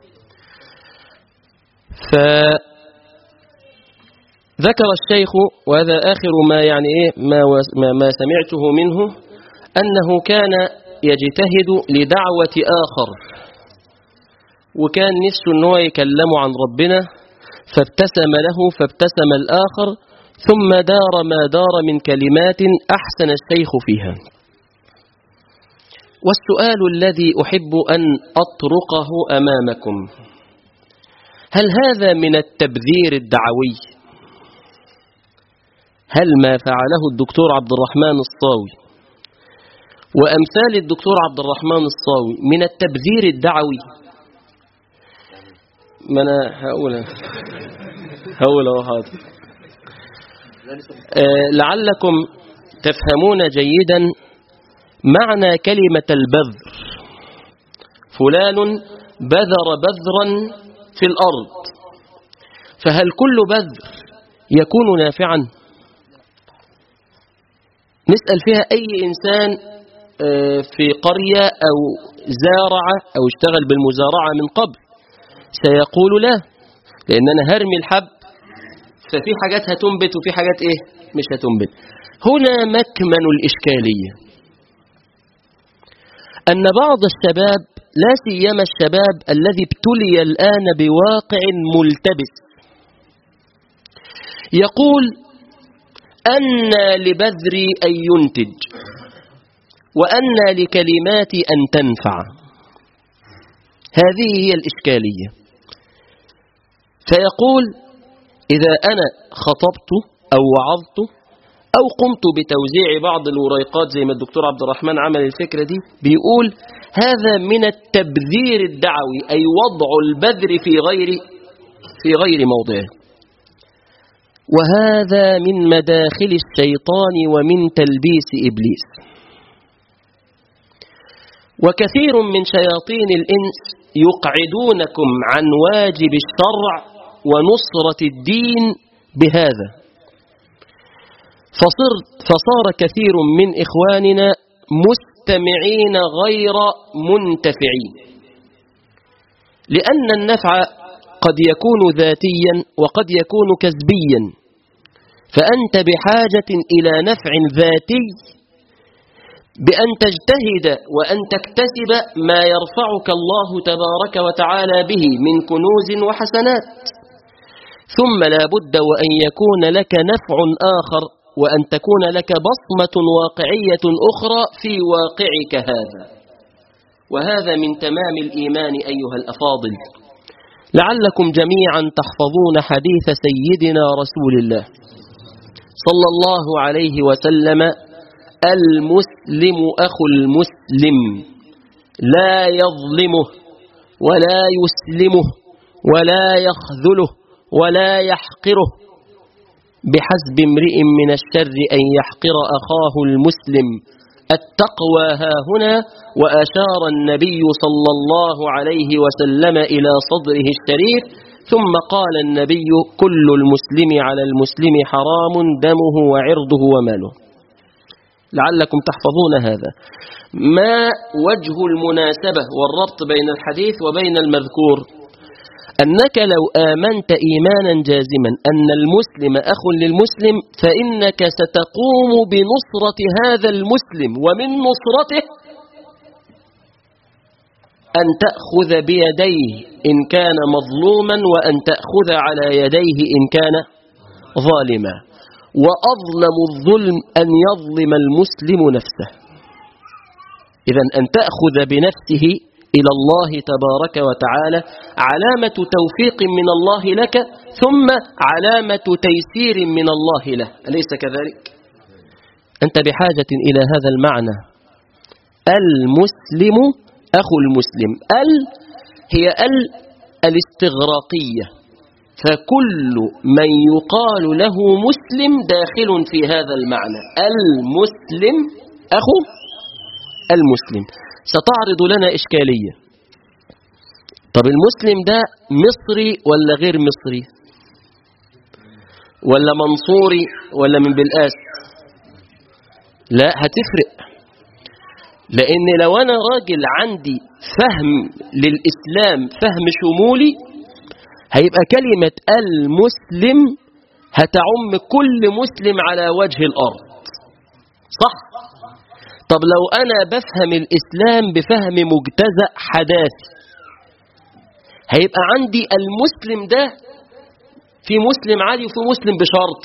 فذكر الشيخ وهذا آخر ما يعني إيه ما, ما, ما سمعته منه أنه كان يجتهد لدعوة آخر وكان نفسه أنه يكلم عن ربنا فابتسم له فابتسم الآخر ثم دار ما دار من كلمات أحسن الشيخ فيها والسؤال الذي أحب أن أطرقه أمامكم هل هذا من التبذير الدعوي هل ما فعله الدكتور عبد الرحمن الصاوي وأمثال الدكتور عبد الرحمن الصاوي من التبذير الدعوي ما أنا هقولها هقولها حاضر آه، لعلكم تفهمون جيدا معنى كلمة البذر فلان بذر بذرا في الأرض فهل كل بذر يكون نافعا نسأل فيها أي إنسان آه، في قرية أو زارع أو اشتغل بالمزارعة من قبل سيقول لا لأن أنا هرمي الحب ففي حاجات هتنبت وفي حاجات إيه مش هتنبت هنا مكمن الإشكالية أن بعض الشباب لا سيما الشباب الذي ابتلي الآن بواقع ملتبس يقول أن لبذري أن ينتج وأن لكلماتي أن تنفع هذه هي الإشكالية فيقول إذا أنا خطبت أو وعظت أو قمت بتوزيع بعض الوريقات زي ما الدكتور عبد الرحمن عمل الفكرة دي بيقول هذا من التبذير الدعوي أي وضع البذر في غير في غير موضعه وهذا من مداخل الشيطان ومن تلبيس إبليس وكثير من شياطين الإنس يقعدونكم عن واجب الشرع ونصرة الدين بهذا فصرت فصار كثير من إخواننا مستمعين غير منتفعين لأن النفع قد يكون ذاتيا وقد يكون كسبيا فأنت بحاجة إلى نفع ذاتي بأن تجتهد وأن تكتسب ما يرفعك الله تبارك وتعالى به من كنوز وحسنات ثم لا بد وأن يكون لك نفع آخر وأن تكون لك بصمة واقعية أخرى في واقعك هذا وهذا من تمام الإيمان أيها الأفاضل لعلكم جميعا تحفظون حديث سيدنا رسول الله صلى الله عليه وسلم المسلم أخو المسلم لا يظلمه ولا يسلمه ولا يخذله ولا يحقره بحسب امرئ من الشر أن يحقر أخاه المسلم التقوى ها هنا وأشار النبي صلى الله عليه وسلم إلى صدره الشريف ثم قال النبي كل المسلم على المسلم حرام دمه وعرضه وماله لعلكم تحفظون هذا ما وجه المناسبة والربط بين الحديث وبين المذكور أنك لو آمنت إيمانا جازما أن المسلم أخ للمسلم فإنك ستقوم بنصرة هذا المسلم ومن نصرته أن تأخذ بيديه إن كان مظلوما وأن تأخذ على يديه إن كان ظالما وأظلم الظلم أن يظلم المسلم نفسه إذا أن تأخذ بنفسه إلى الله تبارك وتعالى علامة توفيق من الله لك ثم علامة تيسير من الله له أليس كذلك؟ أنت بحاجة إلى هذا المعنى المسلم أخو المسلم ال هي ال الاستغراقية فكل من يقال له مسلم داخل في هذا المعنى المسلم أخو المسلم ستعرض لنا إشكالية طب المسلم ده مصري ولا غير مصري ولا منصوري ولا من بالقاس لا هتفرق لأن لو أنا راجل عندي فهم للإسلام فهم شمولي هيبقى كلمة المسلم هتعم كل مسلم على وجه الأرض صح؟ طب لو أنا بفهم الإسلام بفهم مجتزأ حداثي هيبقى عندي المسلم ده في مسلم عادي وفي مسلم بشرط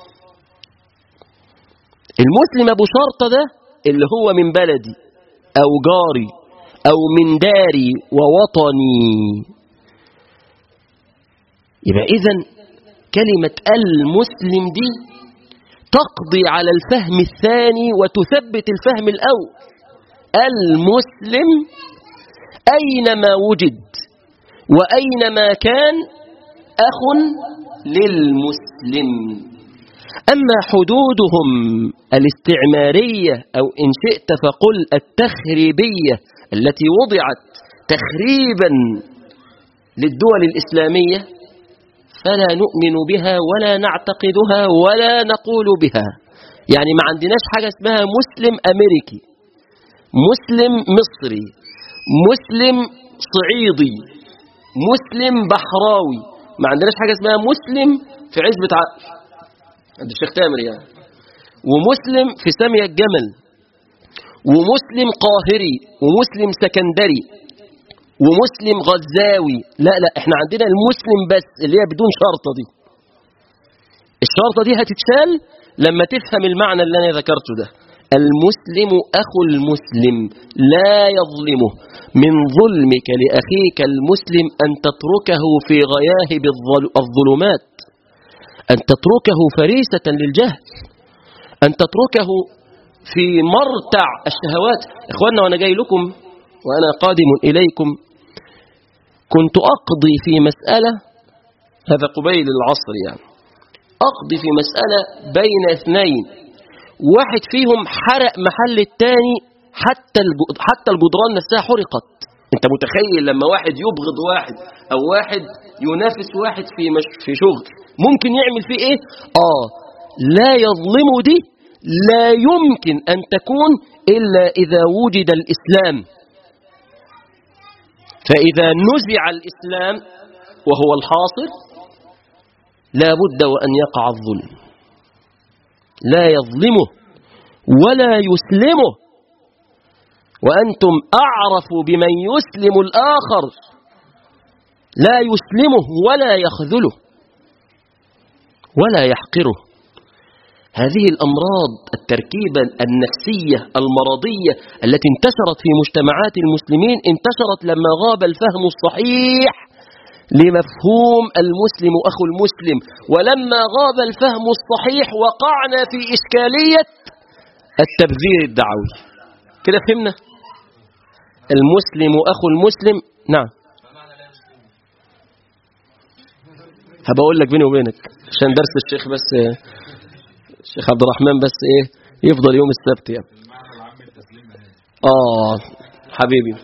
المسلم أبو شرطة ده اللي هو من بلدي أو جاري أو من داري ووطني يبقى إذن كلمة المسلم دي تقضي على الفهم الثاني وتثبت الفهم الأول المسلم أينما وجد وأينما كان أخ للمسلم أما حدودهم الاستعمارية أو إن شئت فقل التخريبية التي وضعت تخريبا للدول الإسلامية فلا نؤمن بها ولا نعتقدها ولا نقول بها يعني ما عندناش حاجة اسمها مسلم أمريكي مسلم مصري مسلم صعيدي مسلم بحراوي ما عندناش حاجة اسمها مسلم في عزبة عقل عند الشيخ تامر يعني ومسلم في سامية الجمل ومسلم قاهري ومسلم سكندري ومسلم غزاوي لا لا احنا عندنا المسلم بس اللي هي بدون شرطة دي الشرطة دي هتتشال لما تفهم المعنى اللي انا ذكرته ده المسلم أخو المسلم لا يظلمه من ظلمك لأخيك المسلم أن تتركه في غياهب الظلمات أن تتركه فريسة للجهل أن تتركه في مرتع الشهوات إخواننا وأنا جاي لكم وأنا قادم إليكم كنت أقضي في مسألة هذا قبيل العصر يعني أقضي في مسألة بين اثنين واحد فيهم حرق محل التاني حتى حتى الجدران نفسها حرقت انت متخيل لما واحد يبغض واحد او واحد ينافس واحد في مش في شغل ممكن يعمل فيه ايه اه لا يظلم دي لا يمكن ان تكون الا اذا وجد الاسلام فاذا نزع الاسلام وهو الحاصل لا بد وان يقع الظلم لا يظلمه ولا يسلمه وأنتم أعرف بمن يسلم الآخر لا يسلمه ولا يخذله ولا يحقره هذه الأمراض التركيبة النفسية المرضية التي انتشرت في مجتمعات المسلمين انتشرت لما غاب الفهم الصحيح لمفهوم المسلم أخو المسلم ولما غاب الفهم الصحيح وقعنا في إشكالية التبذير الدعوي كده فهمنا المسلم أخو المسلم نعم هبقول لك بيني وبينك عشان درس الشيخ بس الشيخ عبد الرحمن بس ايه يفضل يوم السبت يعني آه حبيبي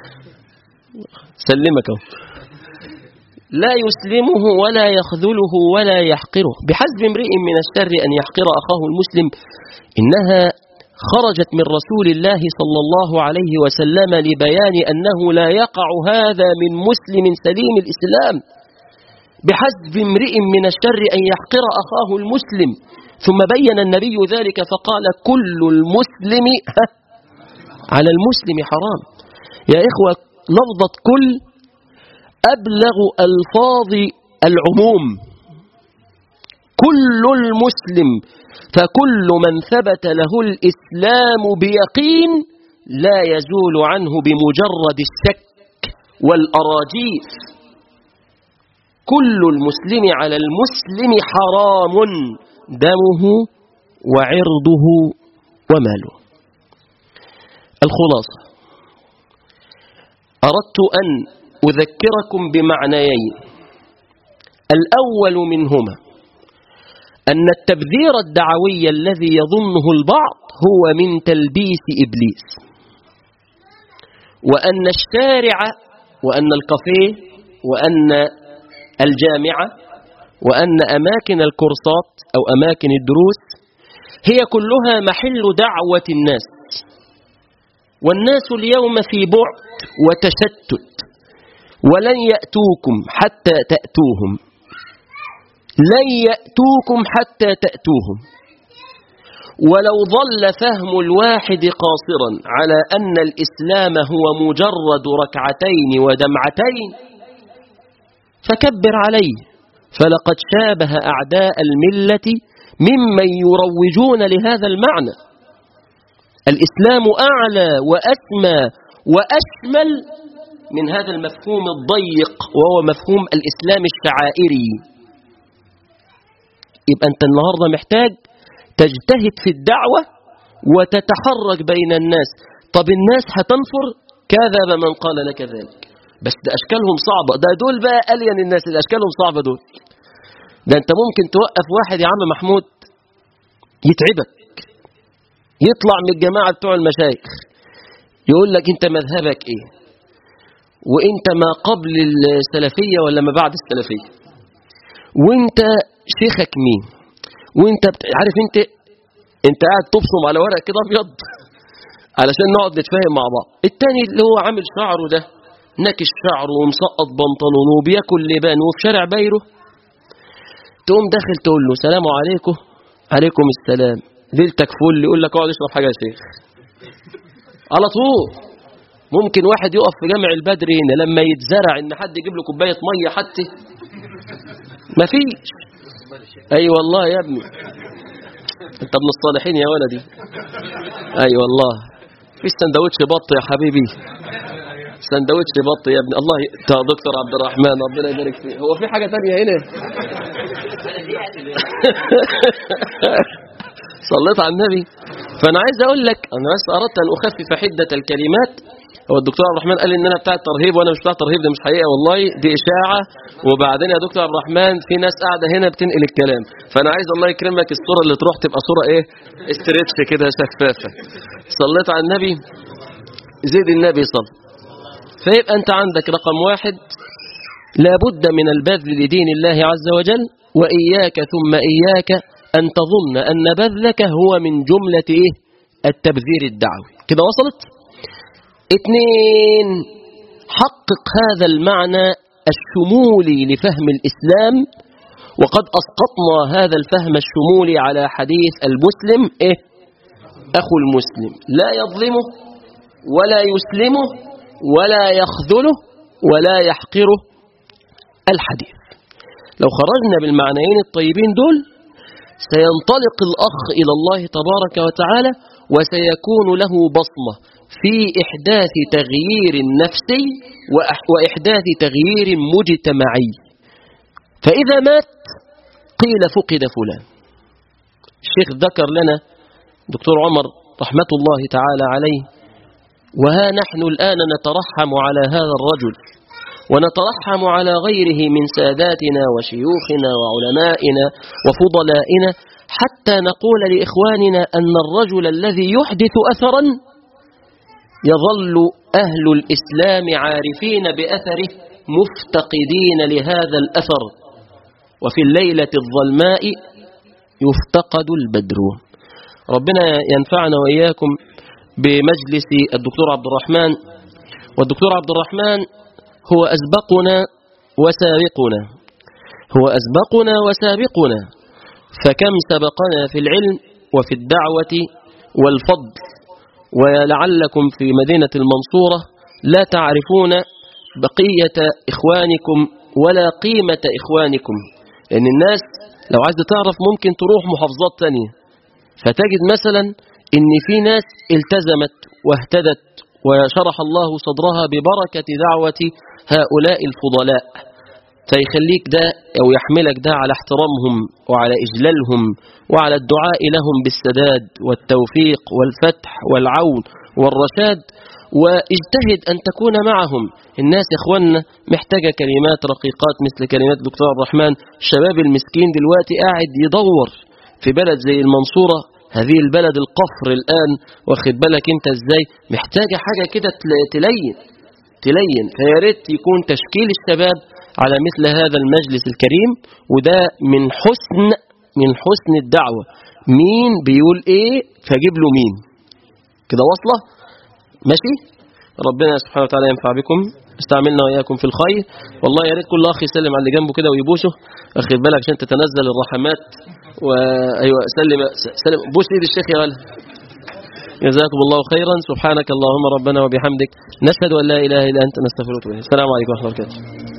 سلمك أهو. لا يسلمه ولا يخذله ولا يحقره بحسب امرئ من الشر أن يحقر أخاه المسلم إنها خرجت من رسول الله صلى الله عليه وسلم لبيان أنه لا يقع هذا من مسلم سليم الإسلام بحسب امرئ من الشر أن يحقر أخاه المسلم ثم بين النبي ذلك فقال كل المسلم على المسلم حرام يا إخوة لفظة كل أبلغ ألفاظ العموم كل المسلم فكل من ثبت له الإسلام بيقين لا يزول عنه بمجرد الشك والأراجيف كل المسلم على المسلم حرام دمه وعرضه وماله الخلاصة أردت أن أذكركم بمعنيين الأول منهما أن التبذير الدعوي الذي يظنه البعض هو من تلبيس إبليس وأن الشارع وأن الكافيه وأن الجامعة وأن أماكن الكورسات أو أماكن الدروس هي كلها محل دعوة الناس والناس اليوم في بعد وتشتت ولن يأتوكم حتى تأتوهم لن يأتوكم حتى تأتوهم ولو ظل فهم الواحد قاصرا على أن الإسلام هو مجرد ركعتين ودمعتين فكبر عليه فلقد شابه أعداء الملة ممن يروجون لهذا المعنى الإسلام أعلى وأسمى وأشمل من هذا المفهوم الضيق وهو مفهوم الإسلام الشعائري يبقى أنت النهاردة محتاج تجتهد في الدعوة وتتحرك بين الناس طب الناس هتنفر كذب من قال لك ذلك بس ده أشكالهم صعبة ده دول بقى ألين الناس اللي أشكالهم صعبة دول ده أنت ممكن توقف واحد يا عم محمود يتعبك يطلع من الجماعة بتوع المشايخ يقول لك أنت مذهبك إيه وأنت ما قبل السلفية ولا ما بعد السلفية وأنت شيخك مين وأنت بت... عارف أنت أنت قاعد تبصم على ورق كده أبيض علشان نقعد نتفاهم مع بعض التاني اللي هو عامل شعره ده ناكش شعره ومسقط بنطلونه وبياكل لبان وفي شارع بايره تقوم داخل تقول له سلام عليكم عليكم السلام ليلتك فل يقول لك اقعد اشرب حاجه يا شيخ على طول ممكن واحد يقف في جامع البدر هنا لما يتزرع ان حد يجيب له كوبايه ميه حتى مفيش اي أيوة والله يا ابني انت من الصالحين يا ولدي اي أيوة والله في سندوتش بط يا حبيبي سندوتش بط يا ابني الله ي... يا دكتور عبد الرحمن ربنا يبارك فيك هو في حاجه ثانيه هنا صليت على النبي فانا عايز اقول لك انا بس اردت ان اخفف حده الكلمات هو الدكتور عبد الرحمن قال ان انا بتاع الترهيب وانا مش بتاع الترهيب ده مش حقيقه والله دي اشاعه وبعدين يا دكتور عبد الرحمن في ناس قاعده هنا بتنقل الكلام فانا عايز الله يكرمك الصوره اللي تروح تبقى صوره ايه استريتش كده شفافه صليت على النبي زيد النبي صلى فيبقى انت عندك رقم واحد لابد من البذل لدين الله عز وجل واياك ثم اياك أن تظن أن بذلك هو من جملة إيه؟ التبذير الدعوي كده وصلت اثنين حقق هذا المعنى الشمولي لفهم الإسلام وقد أسقطنا هذا الفهم الشمولي على حديث المسلم إيه؟ أخو المسلم لا يظلمه ولا يسلمه ولا يخذله ولا يحقره الحديث لو خرجنا بالمعنيين الطيبين دول سينطلق الأخ إلى الله تبارك وتعالى وسيكون له بصمة في إحداث تغيير نفسي وإحداث تغيير مجتمعي فإذا مات قيل فقد فلان الشيخ ذكر لنا دكتور عمر رحمة الله تعالى عليه وها نحن الآن نترحم على هذا الرجل ونترحم على غيره من ساداتنا وشيوخنا وعلمائنا وفضلائنا حتى نقول لإخواننا أن الرجل الذي يحدث أثرا يظل أهل الإسلام عارفين بأثره مفتقدين لهذا الأثر وفي الليلة الظلماء يفتقد البدر ربنا ينفعنا وإياكم بمجلس الدكتور عبد الرحمن والدكتور عبد الرحمن هو أسبقنا وسابقنا هو أسبقنا وسابقنا فكم سبقنا في العلم وفي الدعوة والفضل ولعلكم في مدينة المنصورة لا تعرفون بقية إخوانكم ولا قيمة إخوانكم لأن الناس لو عايزة تعرف ممكن تروح محافظات تانية فتجد مثلا إن في ناس التزمت واهتدت وشرح الله صدرها ببركة دعوة هؤلاء الفضلاء فيخليك ده أو يحملك ده على احترامهم وعلى إجلالهم وعلى الدعاء لهم بالسداد والتوفيق والفتح والعون والرشاد واجتهد أن تكون معهم الناس يا إخواننا محتاجة كلمات رقيقات مثل كلمات دكتور عبد الرحمن الشباب المسكين دلوقتي قاعد يدور في بلد زي المنصورة هذه البلد القفر الآن واخد بالك انت ازاي محتاجة حاجة كده تل- تلين تلين فيا ريت يكون تشكيل الشباب على مثل هذا المجلس الكريم وده من حسن من حسن الدعوة مين بيقول ايه فجيب له مين كده واصلة ماشي ربنا سبحانه وتعالى ينفع بكم استعملنا واياكم في الخير والله يا ريت كل اخ يسلم على اللي جنبه كده ويبوسه اخد بالك عشان تتنزل الرحمات وايوه سلم سلم بوس ايد الشيخ يا ولد جزاكم الله خيرا سبحانك اللهم ربنا وبحمدك نشهد ان لا اله الا انت نستغفرك ونتوب اليك السلام عليكم ورحمه الله وبركاته